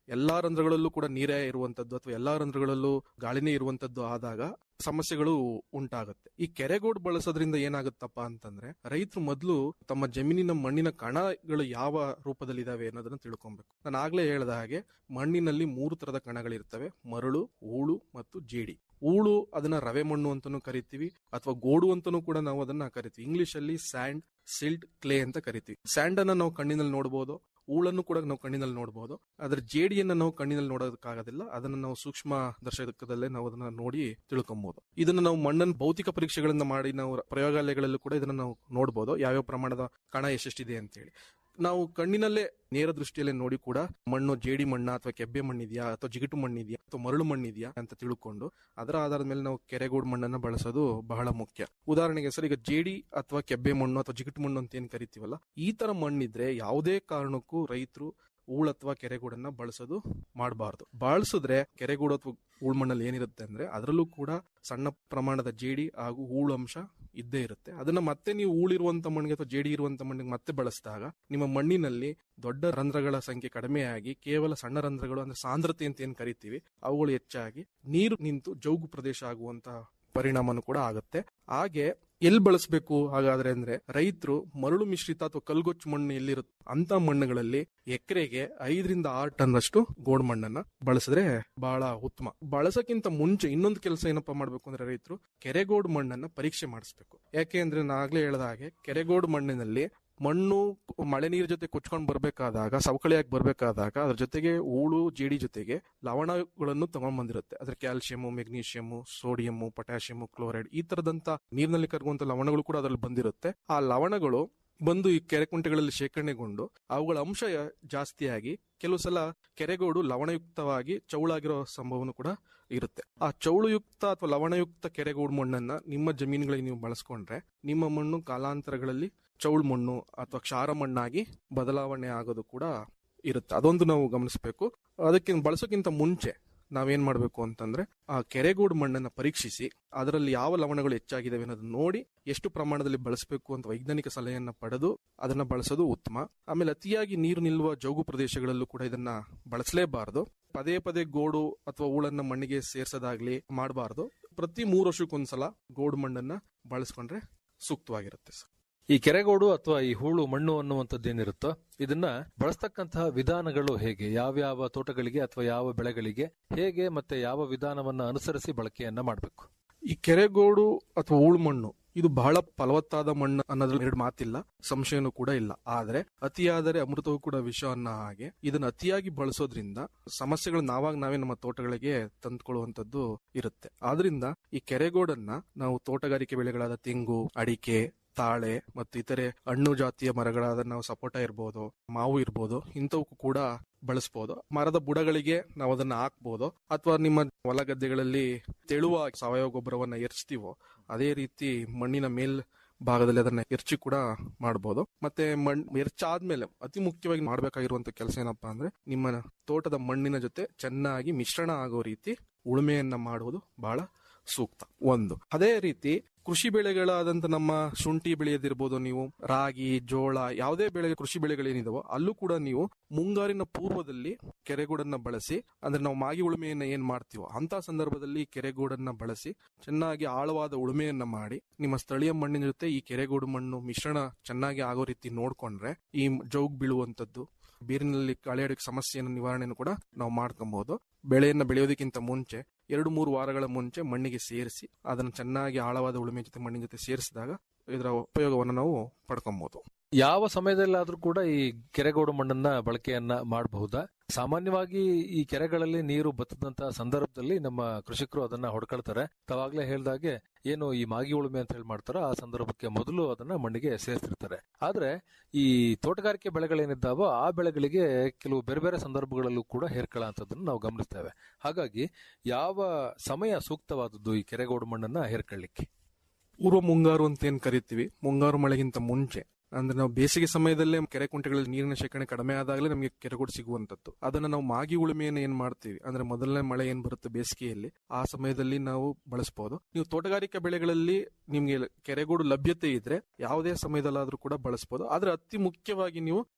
ಎಲ್ಲಾ ರಂಧ್ರಗಳಲ್ಲೂ ಕೂಡ ನೀರೇ ಇರುವಂತದ್ದು ಅಥವಾ ಎಲ್ಲಾ ರಂಧ್ರಗಳಲ್ಲೂ ಗಾಳಿನೇ ಇರುವಂತದ್ದು ಆದಾಗ ಸಮಸ್ಯೆಗಳು ಉಂಟಾಗುತ್ತೆ ಈ ಕೆರೆಗೋಡು ಬಳಸೋದ್ರಿಂದ ಏನಾಗುತ್ತಪ್ಪ ಅಂತಂದ್ರೆ ರೈತರು ಮೊದಲು ತಮ್ಮ ಜಮೀನಿನ ಮಣ್ಣಿನ ಕಣಗಳು ಯಾವ ರೂಪದಲ್ಲಿದಾವೆ ಅನ್ನೋದನ್ನ ತಿಳ್ಕೊಬೇಕು ನಾನು ಆಗ್ಲೇ ಹೇಳ್ದ ಹಾಗೆ ಮಣ್ಣಿನಲ್ಲಿ ಮೂರು ತರದ ಕಣಗಳಿರ್ತವೆ ಮರಳು ಹೂಳು ಮತ್ತು ಜೇಡಿ ಹೂಳು ಅದನ್ನ ರವೆ ಮಣ್ಣು ಅಂತಾನೂ ಕರಿತೀವಿ ಅಥವಾ ಗೋಡು ಅಂತಾನೂ ಕೂಡ ನಾವು ಅದನ್ನ ಕರಿತೀವಿ ಇಂಗ್ಲಿಷ್ ಅಲ್ಲಿ ಸ್ಯಾಂಡ್ ಸಿಲ್ಟ್ ಕ್ಲೇ ಅಂತ ಕರಿತೀವಿ ಸ್ಯಾಂಡ್ ಅನ್ನ ನಾವು ಕಣ್ಣಿನಲ್ಲಿ ನೋಡಬಹುದು ಹೂಳನ್ನು ಕೂಡ ನಾವು ಕಣ್ಣಿನಲ್ಲಿ ನೋಡಬಹುದು ಅದ್ರ ಜೇಡಿಯನ್ನ ನಾವು ಕಣ್ಣಿನಲ್ಲಿ ನೋಡೋದಕ್ಕಾಗೋದಿಲ್ಲ ಅದನ್ನ ನಾವು ಸೂಕ್ಷ್ಮ ದರ್ಶಕದಲ್ಲೇ ನಾವು ಅದನ್ನ ನೋಡಿ ತಿಳ್ಕೊಬಹುದು ಇದನ್ನ ನಾವು ಮಣ್ಣನ್ನು ಭೌತಿಕ ಪರೀಕ್ಷೆಗಳನ್ನ ಮಾಡಿ ನಾವು ಪ್ರಯೋಗಾಲಯಗಳಲ್ಲೂ ಕೂಡ ಇದನ್ನ ನಾವು ನೋಡಬಹುದು ಯಾವ್ಯಾವ ಪ್ರಮಾಣದ ಕಣ ಎಷ್ಟೆಷ್ಟಿದೆ ಅಂತ ಹೇಳಿ ನಾವು ಕಣ್ಣಿನಲ್ಲೇ ನೇರ ದೃಷ್ಟಿಯಲ್ಲೇ ನೋಡಿ ಕೂಡ ಮಣ್ಣು ಜೇಡಿ ಮಣ್ಣ ಅಥವಾ ಕೆಬ್ಬೆ ಮಣ್ಣಿದ್ಯಾ ಅಥವಾ ಜಿಗುಟು ಮಣ್ಣಿದ್ಯಾ ಅಥವಾ ಮರಳು ಮಣ್ಣಿದ್ಯಾ ಅಂತ ತಿಳ್ಕೊಂಡು ಅದರ ಆಧಾರದ ಮೇಲೆ ನಾವು ಕೆರೆಗೋಡು ಮಣ್ಣನ್ನ ಬಳಸೋದು ಬಹಳ ಮುಖ್ಯ ಉದಾಹರಣೆಗೆ ಸರ್ ಈಗ ಜೇಡಿ ಅಥವಾ ಕೆಬ್ಬೆ ಮಣ್ಣು ಅಥವಾ ಜಿಗುಟು ಮಣ್ಣು ಅಂತ ಏನ್ ಕರಿತೀವಲ್ಲ ಈ ತರ ಮಣ್ಣಿದ್ರೆ ಯಾವುದೇ ಕಾರಣಕ್ಕೂ ರೈತರು ಹೂಳ್ ಅಥವಾ ಕೆರೆಗೂಡನ್ನ ಬಳಸೋದು ಮಾಡಬಾರ್ದು ಬಳಸಿದ್ರೆ ಕೆರೆಗೂಡು ಅಥವಾ ಹೂಳ್ ಮಣ್ಣಲ್ಲಿ ಏನಿರುತ್ತೆ ಅಂದ್ರೆ ಅದರಲ್ಲೂ ಕೂಡ ಸಣ್ಣ ಪ್ರಮಾಣದ ಜೇಡಿ ಹಾಗೂ ಹೂಳು ಅಂಶ ಇದ್ದೇ ಇರುತ್ತೆ ಅದನ್ನ ಮತ್ತೆ ನೀವು ಹೂಳಿರುವಂತ ಮಣ್ಣಿಗೆ ಅಥವಾ ಜೇಡಿ ಇರುವಂತ ಮಣ್ಣಿಗೆ ಮತ್ತೆ ಬಳಸಿದಾಗ ನಿಮ್ಮ ಮಣ್ಣಿನಲ್ಲಿ ದೊಡ್ಡ ರಂಧ್ರಗಳ ಸಂಖ್ಯೆ ಕಡಿಮೆಯಾಗಿ ಕೇವಲ ಸಣ್ಣ ರಂಧ್ರಗಳು ಅಂದ್ರೆ ಸಾಂದ್ರತೆ ಅಂತ ಏನ್ ಕರಿತೀವಿ ಅವುಗಳು ಹೆಚ್ಚಾಗಿ ನೀರು ನಿಂತು ಜೌಗು ಪ್ರದೇಶ ಆಗುವಂತ ಪರಿಣಾಮನು ಕೂಡ ಆಗುತ್ತೆ ಹಾಗೆ ಎಲ್ಲಿ ಬಳಸಬೇಕು ಹಾಗಾದ್ರೆ ಅಂದ್ರೆ ರೈತರು ಮರಳು ಮಿಶ್ರಿತ ಅಥವಾ ಕಲ್ಗೊಚ್ಚು ಮಣ್ಣು ಎಲ್ಲಿರುತ್ತೆ ಅಂತ ಮಣ್ಣುಗಳಲ್ಲಿ ಎಕರೆಗೆ ಐದರಿಂದ ಆರು ಟನ್ ಅಷ್ಟು ಗೋಡ್ ಮಣ್ಣನ್ನ ಬಳಸಿದ್ರೆ ಬಹಳ ಉತ್ತಮ ಬಳಸಕ್ಕಿಂತ ಮುಂಚೆ ಇನ್ನೊಂದು ಕೆಲಸ ಏನಪ್ಪಾ ಮಾಡ್ಬೇಕು ಅಂದ್ರೆ ರೈತರು ಕೆರೆಗೋಡ್ ಮಣ್ಣನ್ನ ಪರೀಕ್ಷೆ ಮಾಡಿಸ್ಬೇಕು ಯಾಕೆ ಅಂದ್ರೆ ನಾ ಆಗ್ಲೇ ಹೇಳ್ದ ಹಾಗೆ ಕೆರೆಗೋಡ್ ಮಣ್ಣಿನಲ್ಲಿ ಮಣ್ಣು ಮಳೆ ನೀರ್ ಜೊತೆ ಕೊಚ್ಕೊಂಡು ಬರ್ಬೇಕಾದಾಗ ಸವಕಳಿಯಾಗಿ ಬರ್ಬೇಕಾದಾಗ ಅದ್ರ ಜೊತೆಗೆ ಹೂಳು ಜೇಡಿ ಜೊತೆಗೆ ಲವಣಗಳನ್ನು ತಗೊಂಡ್ ಬಂದಿರುತ್ತೆ ಅದ್ರ calcium magnesium sodium potassium chloride ಈ ತರದಂತ ನೀರಿನಲ್ಲಿ ಕರಗುವಂತ ಲವಣಗಳು ಕೂಡ ಅದರಲ್ಲಿ ಬಂದಿರುತ್ತೆ ಆ ಲವಣಗಳು ಬಂದು ಈ ಕೆರೆ ಕುಂಟೆಗಳಲ್ಲಿ ಶೇಖರಣೆಗೊಂಡು ಅವುಗಳ ಅಂಶ ಜಾಸ್ತಿಯಾಗಿ ಕೆಲವು ಸಲ ಕೆರೆಗೋಡು ಲವಣಯುಕ್ತವಾಗಿ ಚೌಳಾಗಿರೋ ಸಂಭವನೂ ಕೂಡ ಇರುತ್ತೆ ಆ ಚೌಳುಯುಕ್ತ ಅಥವಾ ಲವಣಯುಕ್ತ ಕೆರೆಗೋಡು ಮಣ್ಣನ್ನ ನಿಮ್ಮ ಜಮೀನುಗಳಿಗೆ ನೀವು ಬಳಸ್ಕೊಂಡ್ರೆ ನಿಮ್ಮ ಮಣ್ಣು ಕಾಲಾಂತರಗಳಲ್ಲಿ ಚೌಳು ಮಣ್ಣು ಅಥವಾ ಕ್ಷಾರ ಮಣ್ಣಾಗಿ ಬದಲಾವಣೆ ಆಗೋದು ಕೂಡ ಇರುತ್ತೆ ಅದೊಂದು ನಾವು ಗಮನಿಸಬೇಕು ಅದಕ್ಕೆ ಬಳಸೋಕ್ಕಿಂತ ಮುಂಚೆ ನಾವೇನ್ ಮಾಡಬೇಕು ಅಂತಂದ್ರೆ ಆ ಕೆರೆಗೋಡು ಮಣ್ಣನ್ನ ಪರೀಕ್ಷಿಸಿ ಅದರಲ್ಲಿ ಯಾವ ಲವಣಗಳು ಹೆಚ್ಚಾಗಿದ್ದಾವೆ ಅನ್ನೋದನ್ನ ನೋಡಿ ಎಷ್ಟು ಪ್ರಮಾಣದಲ್ಲಿ ಬಳಸಬೇಕು ಅಂತ ವೈಜ್ಞಾನಿಕ ಸಲಹೆಯನ್ನ ಪಡೆದು ಅದನ್ನ ಬಳಸೋದು ಉತ್ತಮ ಆಮೇಲೆ ಅತಿಯಾಗಿ ನೀರು ನಿಲ್ಲುವ ಜೌಗು ಪ್ರದೇಶಗಳಲ್ಲೂ ಕೂಡ ಇದನ್ನ ಬಳಸಲೇಬಾರದು ಪದೇ ಪದೇ ಗೋಡು ಅಥವಾ ಹೂಳನ್ನ ಮಣ್ಣಿಗೆ ಸೇರ್ಸೋದಾಗ್ಲಿ ಮಾಡಬಾರದು ಪ್ರತಿ ಮೂರು ವರ್ಷಕ್ಕೊಂದ್ಸಲ ಗೋಡು ಮಣ್ಣನ್ನ ಬಳಸ್ಕೊಂಡ್ರೆ ಸೂಕ್ತವಾಗಿರುತ್ತೆ ಸರ್ ಈ ಕೆರೆಗೋಡು ಅಥವಾ ಈ ಹೂಳು ಮಣ್ಣು ಅನ್ನುವಂಥದ್ದು ಏನಿರುತ್ತೋ ಇದನ್ನ ಬಳಸ್ತಕ್ಕಂತಹ ವಿಧಾನಗಳು ಹೇಗೆ ಯಾವ್ಯಾವ ತೋಟಗಳಿಗೆ ಅಥವಾ ಯಾವ ಬೆಳೆಗಳಿಗೆ ಹೇಗೆ ಮತ್ತೆ ಯಾವ ವಿಧಾನವನ್ನ ಅನುಸರಿಸಿ ಬಳಕೆಯನ್ನ ಮಾಡಬೇಕು ಈ ಕೆರೆಗೋಡು ಅಥವಾ ಹೂಳು ಮಣ್ಣು ಇದು ಬಹಳ ಫಲವತ್ತಾದ ಮಣ್ಣು ಅನ್ನೋದ್ರಲ್ಲಿ ಎರಡು ಮಾತಿಲ್ಲ ಸಂಶಯನೂ ಕೂಡ ಇಲ್ಲ ಆದ್ರೆ ಅತಿಯಾದರೆ ಅಮೃತವೂ ಕೂಡ ವಿಷ ಅನ್ನೋ ಹಾಗೆ ಇದನ್ನ ಅತಿಯಾಗಿ ಬಳಸೋದ್ರಿಂದ ಸಮಸ್ಯೆಗಳು ನಾವಾಗ ನಾವೇ ನಮ್ಮ ತೋಟಗಳಿಗೆ ತಂದ್ಕೊಳ್ಳುವಂತದ್ದು ಇರುತ್ತೆ ಆದ್ರಿಂದ ಈ ಕೆರೆಗೋಡನ್ನ ನಾವು ತೋಟಗಾರಿಕೆ ಬೆಳೆಗಳಾದ ತೆಂಗು ಅಡಿಕೆ ತಾಳೆ ಮತ್ತು ಇತರೆ ಹಣ್ಣು ಜಾತಿಯ ಮರಗಳಾದ ನಾವು ಸಪೋಟ ಇರ್ಬೋದು ಮಾವು ಇರ್ಬೋದು ಇಂಥವಕ್ಕೂ ಕೂಡ ಬಳಸಬಹುದು ಮರದ ಬುಡಗಳಿಗೆ ನಾವು ಅದನ್ನ ಹಾಕ್ಬೋದು ಅಥವಾ ನಿಮ್ಮ ಹೊಲ ಗದ್ದೆಗಳಲ್ಲಿ ತೆಳುವ ಸಾವಯವ ಗೊಬ್ಬರವನ್ನ ಎರ್ಚ್ತೀವೋ ಅದೇ ರೀತಿ ಮಣ್ಣಿನ ಮೇಲ್ ಭಾಗದಲ್ಲಿ ಅದನ್ನ ಎರ್ಚಿ ಕೂಡ ಮಾಡಬಹುದು ಮತ್ತೆ ಮಣ್ ಎರ್ಚಾದ್ಮೇಲೆ ಅತಿ ಮುಖ್ಯವಾಗಿ ಮಾಡಬೇಕಾಗಿರುವಂತ ಕೆಲಸ ಏನಪ್ಪಾ ಅಂದ್ರೆ ನಿಮ್ಮ ತೋಟದ ಮಣ್ಣಿನ ಜೊತೆ ಚೆನ್ನಾಗಿ ಮಿಶ್ರಣ ಆಗೋ ರೀತಿ ಉಳುಮೆಯನ್ನ ಮಾಡುವುದು ಬಹಳ ಸೂಕ್ತ ಒಂದು ಅದೇ ರೀತಿ ಕೃಷಿ ಬೆಳೆಗಳಾದಂತ ನಮ್ಮ ಶುಂಠಿ ಬೆಳೆಯದಿರ್ಬೋದು ನೀವು ರಾಗಿ ಜೋಳ ಯಾವುದೇ ಬೆಳೆ ಕೃಷಿ ಬೆಳೆಗಳೇನಿದಾವೋ ಅಲ್ಲೂ ಕೂಡ ನೀವು ಮುಂಗಾರಿನ ಪೂರ್ವದಲ್ಲಿ ಕೆರೆಗೂಡನ್ನ ಬಳಸಿ ಅಂದ್ರೆ ನಾವು ಮಾಗಿ ಉಳುಮೆಯನ್ನ ಏನ್ ಮಾಡ್ತೀವೋ ಅಂತ ಸಂದರ್ಭದಲ್ಲಿ ಕೆರೆಗೂಡನ್ನ ಬಳಸಿ ಚೆನ್ನಾಗಿ ಆಳವಾದ ಉಳುಮೆಯನ್ನ ಮಾಡಿ ನಿಮ್ಮ ಸ್ಥಳೀಯ ಮಣ್ಣಿನ ಜೊತೆ ಈ ಕೆರೆಗೂಡು ಮಣ್ಣು ಮಿಶ್ರಣ ಚೆನ್ನಾಗಿ ಆಗೋ ರೀತಿ ನೋಡ್ಕೊಂಡ್ರೆ ಈ ಜೌಗ್ ಬೀಳುವಂತದ್ದು ಬೇರಿನಲ್ಲಿ ಕಳೆಯೋದಕ್ಕೆ ಸಮಸ್ಯೆಯನ್ನು ನಿವಾರಣೆಯನ್ನು ಕೂಡ ನಾವು ಮಾಡ್ಕೊಬಹುದು ಬೆಳೆಯನ್ನ ಬೆಳೆಯೋದಕ್ಕಿಂತ ಮುಂಚೆ ಎರಡು ಮೂರು ವಾರಗಳ ಮುಂಚೆ ಮಣ್ಣಿಗೆ ಸೇರಿಸಿ ಅದನ್ನು ಚೆನ್ನಾಗಿ ಆಳವಾದ ಉಳುಮೆ ಜೊತೆ ಮಣ್ಣಿನ ಜೊತೆ ಸೇರಿಸಿದಾಗ ಇದರ ಉಪಯೋಗವನ್ನು ನಾವು ಪಡ್ಕೊಬಹುದು ಯಾವ ಸಮಯದಲ್ಲಾದ್ರೂ ಕೂಡ ಈ ಕೆರೆಗೋಡು ಮಣ್ಣನ್ನ ಬಳಕೆಯನ್ನ ಮಾಡಬಹುದಾ ಸಾಮಾನ್ಯವಾಗಿ ಈ ಕೆರೆಗಳಲ್ಲಿ ನೀರು ಬತ್ತದಂತಹ ಸಂದರ್ಭದಲ್ಲಿ ನಮ್ಮ ಕೃಷಿಕರು ಅದನ್ನ ಹೊಡ್ಕೊಳ್ತಾರೆ ತಾವಾಗ್ಲೇ ಹೇಳ್ದಾಗೆ ಏನು ಈ ಮಾಗಿ ಉಳುಮೆ ಅಂತ ಹೇಳಿ ಮಾಡ್ತಾರೋ ಆ ಸಂದರ್ಭಕ್ಕೆ ಮೊದಲು ಅದನ್ನ ಮಣ್ಣಿಗೆ ಸೇರಿಸಿರ್ತಾರೆ ಆದ್ರೆ ಈ ತೋಟಗಾರಿಕೆ ಬೆಳೆಗಳೇನಿದ್ದಾವೋ ಆ ಬೆಳೆಗಳಿಗೆ ಕೆಲವು ಬೇರೆ ಬೇರೆ ಸಂದರ್ಭಗಳಲ್ಲೂ ಕೂಡ ಹೇರ್ಕೊಳ್ಳೋಂಥದ್ದನ್ನು ನಾವು ಗಮನಿಸ್ತೇವೆ ಹಾಗಾಗಿ ಯಾವ ಸಮಯ ಸೂಕ್ತವಾದದ್ದು ಈ ಕೆರೆಗೋಡು ಮಣ್ಣನ್ನ ಹೇರ್ಕೊಳ್ಳಿಕ್ಕೆ ಪೂರ್ವ ಮುಂಗಾರು ಅಂತ ಏನ್ ಕರಿತೀವಿ ಮುಂಗಾರು ಮಳೆಗಿಂತ ಮುಂಚೆ ಅಂದ್ರೆ ನಾವು ಬೇಸಿಗೆ ಸಮಯದಲ್ಲೇ ಕೆರೆ ಕುಂಟೆಗಳಲ್ಲಿ ನೀರಿನ ಶೇಖರಣೆ ಕಡಿಮೆ ಆದಾಗಲೇ ನಮಗೆ ಕೆರೆಗೋಡು ಸಿಗುವಂತದ್ದು ಅದನ್ನ ನಾವು ಮಾಗಿ ಉಳುಮೆಯನ್ನು ಏನ್ ಮಾಡ್ತೀವಿ ಅಂದ್ರೆ ಮೊದಲನೇ ಮಳೆ ಏನ್ ಬರುತ್ತೆ ಬೇಸಿಗೆಯಲ್ಲಿ ಆ ಸಮಯದಲ್ಲಿ ನಾವು ಬಳಸಬಹುದು ನೀವು ತೋಟಗಾರಿಕಾ ಬೆಳೆಗಳಲ್ಲಿ ನಿಮ್ಗೆ ಕೆರೆಗೋಡು ಲಭ್ಯತೆ ಇದ್ರೆ ಯಾವುದೇ ಸಮಯದಲ್ಲಾದ್ರೂ ಕೂಡ ಬಳಸಬಹುದು ಆದ್ರೆ ಅತಿ ಮುಖ್ಯವಾಗಿ ನೀವು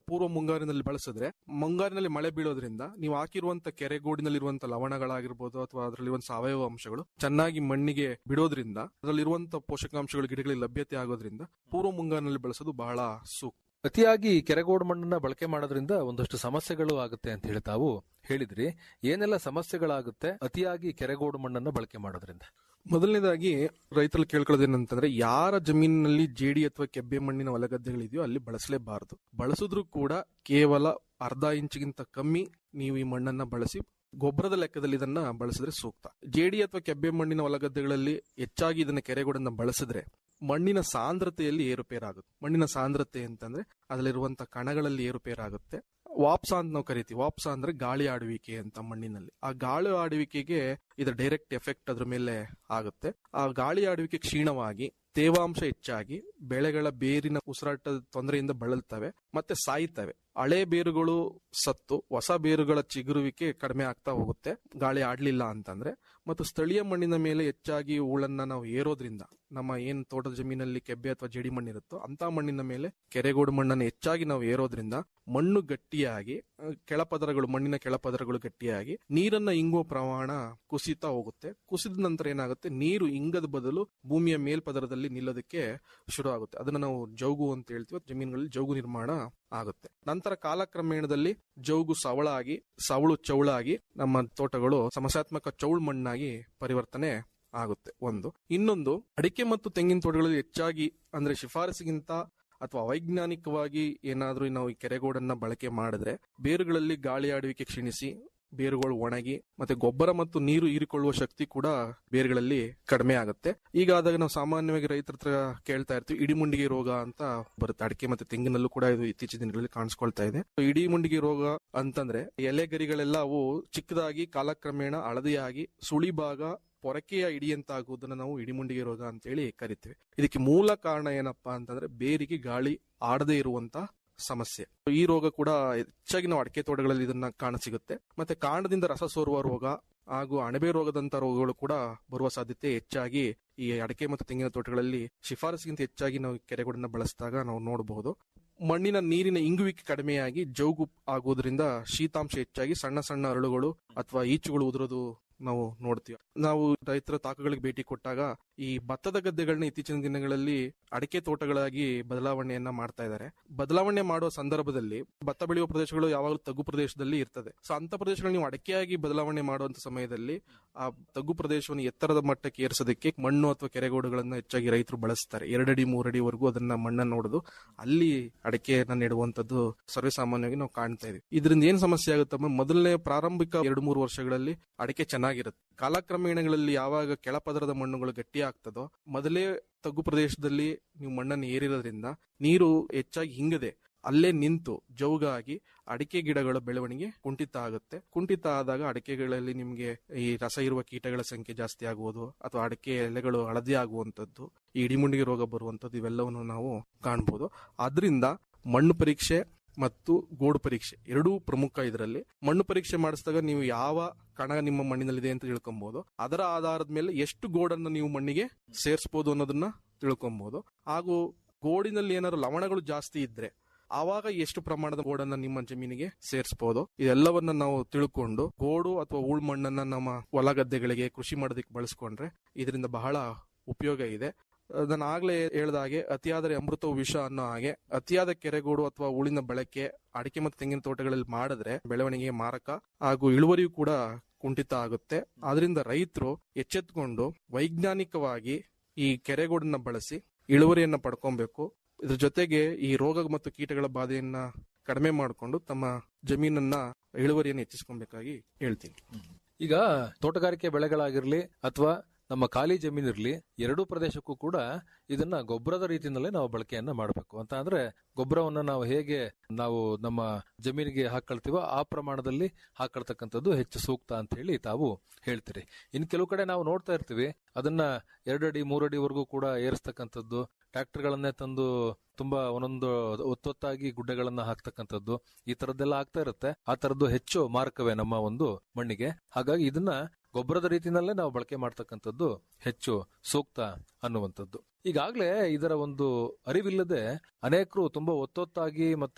ಪೂರ್ವ ಮುಂಗಾರಿನಲ್ಲಿ ಬಳಸಿದ್ರೆ ಮುಂಗಾರಿನಲ್ಲಿ ಮಳೆ ಬೀಳೋದ್ರಿಂದ ನೀವು ಹಾಕಿರುವಂತ ಕೆರೆಗೂಡಿನಲ್ಲಿರುವಂತ ಲವಣಗಳಾಗಿರ್ಬೋದು ಅಥವಾ ಅದರಲ್ಲಿರುವಂತ ಸಾವಯವ ಅಂಶಗಳು ಚೆನ್ನಾಗಿ ಮಣ್ಣಿಗೆ ಬಿಡೋದ್ರಿಂದ ಅದರಲ್ಲಿರುವಂತ ಪೋಷಕಾಂಶಗಳು ಗಿಡಗಳಿಗೆ ಲಭ್ಯತೆ ಆಗೋದ್ರಿಂದ ಪೂರ್ವ ಮುಂಗಾರಿನಲ್ಲಿ ಬಳಸೋದು ಬಹಳ ಸೂಕ್ತ ಅತಿಯಾಗಿ ಕೆರೆಗೋಡು ಮಣ್ಣನ್ನ ಬಳಕೆ ಮಾಡೋದ್ರಿಂದ ಒಂದಷ್ಟು ಸಮಸ್ಯೆಗಳು ಆಗುತ್ತೆ ಅಂತ ಹೇಳಿ ತಾವು ಹೇಳಿದ್ರಿ ಏನೆಲ್ಲ ಸಮಸ್ಯೆಗಳಾಗುತ್ತೆ ಅತಿಯಾಗಿ ಕೆರೆಗೋಡು ಮಣ್ಣನ್ನ ಬಳಕೆ ಮಾಡೋದ್ರಿಂದ ಮೊದಲನೇದಾಗಿ ರೈತರು ಕೇಳ್ಕೊಳ್ಳೋದೇನಂತಂದ್ರೆ ಯಾರ ಜಮೀನಿನಲ್ಲಿ ಜೇಡಿ ಅಥವಾ ಕೆಬ್ಬೆ ಮಣ್ಣಿನ ಹೊಲಗದ್ದೆಗಳಿದೆಯೋ ಅಲ್ಲಿ ಬಳಸಲೇಬಾರದು ಬಳಸಿದ್ರು ಕೂಡ ಕೇವಲ ಅರ್ಧ ಇಂಚಿಗಿಂತ ಕಮ್ಮಿ ನೀವು ಈ ಮಣ್ಣನ್ನ ಬಳಸಿ ಗೊಬ್ಬರದ ಲೆಕ್ಕದಲ್ಲಿ ಇದನ್ನ ಬಳಸಿದ್ರೆ ಸೂಕ್ತ ಜೇಡಿ ಅಥವಾ ಕೆಬ್ಬೆ ಮಣ್ಣಿನ ಹೊಲಗದ್ದೆಗಳಲ್ಲಿ ಹೆಚ್ಚಾಗಿ ಇದನ್ನ ಕೆರೆಗೋಡನ್ನ ಬಳಸಿದ್ರೆ ಮಣ್ಣಿನ ಸಾಂದ್ರತೆಯಲ್ಲಿ ಏರುಪೇರಾಗುತ್ತೆ ಮಣ್ಣಿನ ಸಾಂದ್ರತೆ ಅಂತಂದ್ರೆ ಅದರಲ್ಲಿರುವಂತ ಕಣಗಳಲ್ಲಿ ಏರುಪೇರಾಗುತ್ತೆ ವಾಪ್ಸ ಅಂತ ನಾವು ಕರಿತೀವಿ ವಾಪ್ಸ ಅಂದ್ರೆ ಗಾಳಿ ಆಡುವಿಕೆ ಅಂತ ಮಣ್ಣಿನಲ್ಲಿ ಆ ಗಾಳಿ ಆಡುವಿಕೆಗೆ ಇದರ ಡೈರೆಕ್ಟ್ ಎಫೆಕ್ಟ್ ಅದ್ರ ಮೇಲೆ ಆಗುತ್ತೆ ಆ ಗಾಳಿ ಆಡುವಿಕೆ ಕ್ಷೀಣವಾಗಿ ತೇವಾಂಶ ಹೆಚ್ಚಾಗಿ ಬೆಳೆಗಳ ಬೇರಿನ ಉಸಿರಾಟದ ತೊಂದರೆಯಿಂದ ಬಳಲ್ತವೆ ಮತ್ತೆ ಸಾಯ್ತವೆ ಹಳೆ ಬೇರುಗಳು ಸತ್ತು ಹೊಸ ಬೇರುಗಳ ಚಿಗುರುವಿಕೆ ಕಡಿಮೆ ಆಗ್ತಾ ಹೋಗುತ್ತೆ ಗಾಳಿ ಆಡ್ಲಿಲ್ಲ ಅಂತಂದ್ರೆ ಮತ್ತು ಸ್ಥಳೀಯ ಮಣ್ಣಿನ ಮೇಲೆ ಹೆಚ್ಚಾಗಿ ಹೂಳನ್ನ ನಾವು ಏರೋದ್ರಿಂದ ನಮ್ಮ ಏನ್ ತೋಟದ ಜಮೀನಲ್ಲಿ ಕೆಬ್ಬೆ ಅಥವಾ ಜೇಡಿ ಮಣ್ಣಿರುತ್ತೋ ಅಂತ ಮಣ್ಣಿನ ಮೇಲೆ ಕೆರೆಗೋಡು ಮಣ್ಣನ್ನು ಹೆಚ್ಚಾಗಿ ನಾವು ಏರೋದ್ರಿಂದ ಮಣ್ಣು ಗಟ್ಟಿಯಾಗಿ ಅಹ್, ಕೆಳಪದರಗಳು ಮಣ್ಣಿನ ಕೆಳಪದರಗಳು ಗಟ್ಟಿಯಾಗಿ ನೀರನ್ನ ಇಂಗುವ ಪ್ರಮಾಣ ಕುಸಿತಾ ಹೋಗುತ್ತೆ ಕುಸಿದ ನಂತರ ಏನಾಗುತ್ತೆ ನೀರು ಇಂಗದ ಬದಲು ಭೂಮಿಯ ಮೇಲ್ಪದರದಲ್ಲಿ ನಿಲ್ಲೋದಕ್ಕೆ ಶುರು ಆಗುತ್ತೆ ಅದನ್ನ ನಾವು ಜೌಗು ಅಂತ ಹೇಳ್ತೀವಿ ಜಮೀನುಗಳಲ್ಲಿ ಜೌಗು ನಿರ್ಮಾಣ ಆಗುತ್ತೆ ನಂತರ ಕಾಲಕ್ರಮೇಣದಲ್ಲಿ ಜೌಗು ಸವಳಾಗಿ ಸವಳು ಚೌಳಾಗಿ ನಮ್ಮ ತೋಟಗಳು ಸಮಸ್ಯಾತ್ಮಕ ಚೌಳು ಮಣ್ಣಾಗಿ ಪರಿವರ್ತನೆ ಆಗುತ್ತೆ ಒಂದು ಇನ್ನೊಂದು ಅಡಿಕೆ ಮತ್ತು ತೆಂಗಿನ ತೋಟಗಳಲ್ಲಿ ಹೆಚ್ಚಾಗಿ ಅಂದ್ರೆ ಶಿಫಾರಸಿಗಿಂತ ಅಥವಾ ಅವೈಜ್ಞಾನಿಕವಾಗಿ ಏನಾದ್ರೂ ನಾವು ಈ ಕೆರೆಗೋಡನ್ನ ಬಳಕೆ ಮಾಡಿದ್ರೆ ಬೇರುಗಳಲ್ಲಿ ಗಾಳಿ ಆಡುವಿಕೆ ಕ್ಷೀಣಿಸಿ ಬೇರುಗಳು ಒಣಗಿ ಮತ್ತೆ ಗೊಬ್ಬರ ಮತ್ತು ನೀರು ಹೀರಿಕೊಳ್ಳುವ ಶಕ್ತಿ ಕೂಡ ಬೇರುಗಳಲ್ಲಿ ಕಡಿಮೆ ಆಗುತ್ತೆ ಈಗ ಆದಾಗ ನಾವು ಸಾಮಾನ್ಯವಾಗಿ ರೈತರ ಹತ್ರ ಕೇಳ್ತಾ ಇರ್ತೀವಿ ಇಡಿಮುಂಡಿಗೆ ರೋಗ ಅಂತ ಬರುತ್ತೆ ಅಡಿಕೆ ಮತ್ತೆ ತೆಂಗಿನಲ್ಲೂ ಕೂಡ ಇದು ಇತ್ತೀಚಿನ ದಿನಗಳಲ್ಲಿ ಕಾಣಿಸ್ಕೊಳ್ತಾ ಇದೆ ಇಡಿಮುಂಡಿಗೆ ರೋಗ ಅಂತಂದ್ರೆ ಎಲೆಗರಿಗಳೆಲ್ಲ ಅವು ಚಿಕ್ಕದಾಗಿ ಕಾಲಕ್ರಮೇಣ ಹಳದಿಯಾಗಿ ಸುಳಿ ಭಾಗ ಪೊರಕೆಯ ಇಡಿಯಂತಾಗುವುದನ್ನ ನಾವು ಇಡಿಮುಂಡಿಗೆ ರೋಗ ಅಂತೇಳಿ ಕರಿತೀವಿ ಇದಕ್ಕೆ ಮೂಲ ಕಾರಣ ಏನಪ್ಪಾ ಅಂತಂದ್ರೆ ಬೇರಿಗೆ ಗಾಳಿ ಆಡದೇ ಇರುವಂತ ಸಮಸ್ಯೆ ಈ ರೋಗ ಕೂಡ ಹೆಚ್ಚಾಗಿ ನಾವು ಅಡಿಕೆ ತೋಟಗಳಲ್ಲಿ ಇದನ್ನ ಕಾಣಸಿಗುತ್ತೆ ಮತ್ತೆ ಕಾಂಡದಿಂದ ರಸ ಸೋರುವ ರೋಗ ಹಾಗೂ ಅಣಬೆ ರೋಗದಂತ ರೋಗಗಳು ಕೂಡ ಬರುವ ಸಾಧ್ಯತೆ ಹೆಚ್ಚಾಗಿ ಈ ಅಡಿಕೆ ಮತ್ತು ತೆಂಗಿನ ತೋಟಗಳಲ್ಲಿ ಶಿಫಾರಸಿಗಿಂತ ಹೆಚ್ಚಾಗಿ ನಾವು ಕೆರೆಗೋಡನ್ನ ಬಳಸಿದಾಗ ನಾವು ನೋಡಬಹುದು ಮಣ್ಣಿನ ನೀರಿನ ಇಂಗುವಿಕೆ ಕಡಿಮೆಯಾಗಿ ಜೌಗು ಆಗುವುದರಿಂದ ಶೀತಾಂಶ ಹೆಚ್ಚಾಗಿ ಸಣ್ಣ ಸಣ್ಣ ಅರಳುಗಳು ಅಥವಾ ಈಚುಗಳು ಉದುರೋದು ನಾವು ನೋಡ್ತೀವಿ ನಾವು ರೈತರ ತಾಕಗಳಿಗೆ ಭೇಟಿ ಕೊಟ್ಟಾಗ ಈ ಭತ್ತದ ಗದ್ದೆಗಳನ್ನ ಇತ್ತೀಚಿನ ದಿನಗಳಲ್ಲಿ ಅಡಿಕೆ ತೋಟಗಳಾಗಿ ಬದಲಾವಣೆಯನ್ನ ಮಾಡ್ತಾ ಇದ್ದಾರೆ ಬದಲಾವಣೆ ಮಾಡುವ ಸಂದರ್ಭದಲ್ಲಿ ಭತ್ತ ಬೆಳೆಯುವ ಪ್ರದೇಶಗಳು ಯಾವಾಗಲೂ ತಗ್ಗು ಪ್ರದೇಶದಲ್ಲಿ ಇರ್ತದೆ ಸೊ ಅಂತ ಪ್ರದೇಶಗಳು ನೀವು ಅಡಿಕೆಯಾಗಿ ಬದಲಾವಣೆ ಮಾಡುವಂತ ಸಮಯದಲ್ಲಿ ಆ ತಗ್ಗು ಪ್ರದೇಶವನ್ನು ಎತ್ತರದ ಮಟ್ಟಕ್ಕೆ ಏರಿಸೋದಕ್ಕೆ ಮಣ್ಣು ಅಥವಾ ಕೆರೆಗೋಡುಗಳನ್ನ ಹೆಚ್ಚಾಗಿ ರೈತರು ಬಳಸ್ತಾರೆ ಎರಡಡಿ ಮೂರಡಿವರೆಗೂ ಅದನ್ನ ಮಣ್ಣನ್ನು ನೋಡೋದು ಅಲ್ಲಿ ಅಡಿಕೆಯನ್ನ ನೆಡುವಂತದ್ದು ಸರ್ವೇಸಾಮಾನ್ಯವಾಗಿ ನಾವು ಕಾಣ್ತಾ ಇದೀವಿ ಇದರಿಂದ ಏನ್ ಸಮಸ್ಯೆ ಆಗುತ್ತಮ್ಮ ಮೊದಲನೇ ಪ್ರಾರಂಭಿಕ ಎರಡು ಮೂರು ವರ್ಷಗಳಲ್ಲಿ ಅಡಿಕೆ ಚೆನ್ನಾಗಿರುತ್ತೆ ಕಾಲಕ್ರಮೇಣಗಳಲ್ಲಿ ಯಾವಾಗ ಕೆಳಪದರದ ಮಣ್ಣುಗಳು ಗಟ್ಟಿ ಆಗ್ತದೋ ಮೊದಲೇ ತಗ್ಗು ಪ್ರದೇಶದಲ್ಲಿ ನೀವು ಮಣ್ಣನ್ನು ಏರಿರೋದ್ರಿಂದ ನೀರು ಹೆಚ್ಚಾಗಿ ಹಿಂಗದೆ ಅಲ್ಲೇ ನಿಂತು ಜೌಗಾಗಿ ಅಡಿಕೆ ಗಿಡಗಳ ಬೆಳವಣಿಗೆ ಕುಂಠಿತ ಆಗುತ್ತೆ ಕುಂಠಿತ ಆದಾಗ ಅಡಿಕೆಗಳಲ್ಲಿ ನಿಮ್ಗೆ ಈ ರಸ ಇರುವ ಕೀಟಗಳ ಸಂಖ್ಯೆ ಜಾಸ್ತಿ ಆಗುವುದು ಅಥವಾ ಅಡಿಕೆ ಎಲೆಗಳು ಹಳದಿ ಆಗುವಂತದ್ದು ಈ ಇಡಿಮುಂಡಿಗೆ ರೋಗ ಬರುವಂತದ್ದು ಇವೆಲ್ಲವನ್ನು ನಾವು ಕಾಣಬಹುದು ಆದ್ರಿಂದ ಮಣ್ಣು ಪರೀಕ್ಷೆ ಮತ್ತು ಗೋಡು ಪರೀಕ್ಷೆ ಎರಡೂ ಪ್ರಮುಖ ಇದರಲ್ಲಿ ಮಣ್ಣು ಪರೀಕ್ಷೆ ಮಾಡಿಸಿದಾಗ ನೀವು ಯಾವ ಕಣ ನಿಮ್ಮ ಮಣ್ಣಿನಲ್ಲಿದೆ ಅಂತ ತಿಳ್ಕೊಬಹುದು ಅದರ ಆಧಾರದ ಮೇಲೆ ಎಷ್ಟು ಗೋಡನ್ನು ನೀವು ಮಣ್ಣಿಗೆ ಸೇರಿಸಬಹುದು ಅನ್ನೋದನ್ನ ತಿಳ್ಕೊಬಹುದು ಹಾಗೂ ಗೋಡಿನಲ್ಲಿ ಏನಾದ್ರು ಲವಣಗಳು ಜಾಸ್ತಿ ಇದ್ರೆ ಆವಾಗ ಎಷ್ಟು ಪ್ರಮಾಣದ ಗೋಡನ್ನ ನಿಮ್ಮ ಜಮೀನಿಗೆ ಸೇರಿಸಬಹುದು ಇದೆಲ್ಲವನ್ನ ನಾವು ತಿಳ್ಕೊಂಡು ಗೋಡು ಅಥವಾ ಉಳ್ ಮಣ್ಣನ್ನ ನಮ್ಮ ಹೊಲ ಗದ್ದೆಗಳಿಗೆ ಕೃಷಿ ಮಾಡೋದಕ್ಕೆ ಬಳಸ್ಕೊಂಡ್ರೆ ಇದರಿಂದ ಬಹಳ ಉಪಯೋಗ ಇದೆ ನಾನು ಆಗ್ಲೇ ಹೇಳ್ದ ಹಾಗೆ ಅತಿಯಾದರೆ ಅಮೃತವು ವಿಷ ಅನ್ನೋ ಹಾಗೆ ಅತಿಯಾದ ಕೆರೆಗೋಡು ಅಥವಾ ಉಳಿನ ಬಳಕೆ ಅಡಿಕೆ ಮತ್ತು ತೆಂಗಿನ ತೋಟಗಳಲ್ಲಿ ಮಾಡಿದ್ರೆ ಬೆಳವಣಿಗೆ ಮಾರಕ ಹಾಗೂ ಇಳುವರಿಯೂ ಕೂಡ ಕುಂಠಿತ ಆಗುತ್ತೆ ಆದ್ರಿಂದ ರೈತರು ಎಚ್ಚೆತ್ಕೊಂಡು ವೈಜ್ಞಾನಿಕವಾಗಿ ಈ ಕೆರೆಗೋಡನ್ನ ಬಳಸಿ ಇಳುವರಿಯನ್ನ ಪಡ್ಕೊಬೇಕು ಇದ್ರ ಜೊತೆಗೆ ಈ ರೋಗ ಮತ್ತು ಕೀಟಗಳ ಬಾಧೆಯನ್ನ ಕಡಿಮೆ ಮಾಡಿಕೊಂಡು ತಮ್ಮ ಜಮೀನನ್ನ ಇಳುವರಿಯನ್ನು ಹೆಚ್ಚಿಸ್ಕೊಬೇಕಾಗಿ ಹೇಳ್ತೀನಿ ಈಗ ತೋಟಗಾರಿಕೆ ಬೆಳೆಗಳಾಗಿರ್ಲಿ ಅಥವಾ ನಮ್ಮ ಖಾಲಿ ಜಮೀನಿರ್ಲಿ ಎರಡೂ ಪ್ರದೇಶಕ್ಕೂ ಕೂಡ ಇದನ್ನ ಗೊಬ್ಬರದ ರೀತಿಯಲ್ಲೇ ನಾವು ಬಳಕೆಯನ್ನ ಮಾಡಬೇಕು ಅಂತ ಅಂದ್ರೆ ಗೊಬ್ಬರವನ್ನ ನಾವು ಹೇಗೆ ನಾವು ನಮ್ಮ ಜಮೀನಿಗೆ ಹಾಕೊಳ್ತೀವೋ ಆ ಪ್ರಮಾಣದಲ್ಲಿ ಹಾಕೊಳ್ತಕ್ಕಂಥದ್ದು ಹೆಚ್ಚು ಸೂಕ್ತ ಅಂತ ಹೇಳಿ ತಾವು ಹೇಳ್ತೀರಿ ಇನ್ ಕೆಲವು ಕಡೆ ನಾವು ನೋಡ್ತಾ ಇರ್ತೀವಿ ಅದನ್ನ ಎರಡಡಿ ಮೂರಡಿವರೆಗೂ ಕೂಡ ಏರಿಸ್ತಕ್ಕಂಥದ್ದು ಟ್ರ್ಯಾಕ್ಟರ್ಗಳನ್ನೇ ತಂದು ತುಂಬಾ ಒಂದೊಂದು ಒತ್ತೊತ್ತಾಗಿ ಗುಡ್ಡೆಗಳನ್ನ ಹಾಕ್ತಕ್ಕಂಥದ್ದು ಈ ತರದ್ದೆಲ್ಲ ಆಗ್ತಾ ಇರುತ್ತೆ ಆ ತರದ್ದು ಹೆಚ್ಚು ಮಾರಕವೇ ನಮ್ಮ ಒಂದು ಮಣ್ಣಿಗೆ ಹಾಗಾಗಿ ಇದನ್ನ ಗೊಬ್ಬರದ ರೀತಿಯಲ್ಲೇ ನಾವು ಬಳಕೆ ಮಾಡ್ತಕ್ಕಂಥದ್ದು ಹೆಚ್ಚು ಸೂಕ್ತ ಅನ್ನುವಂಥದ್ದು ಈಗಾಗಲೇ ಇದರ ಒಂದು ಅರಿವಿಲ್ಲದೆ ಅನೇಕರು ತುಂಬಾ ಒತ್ತೊತ್ತಾಗಿ ಮತ್ತೆ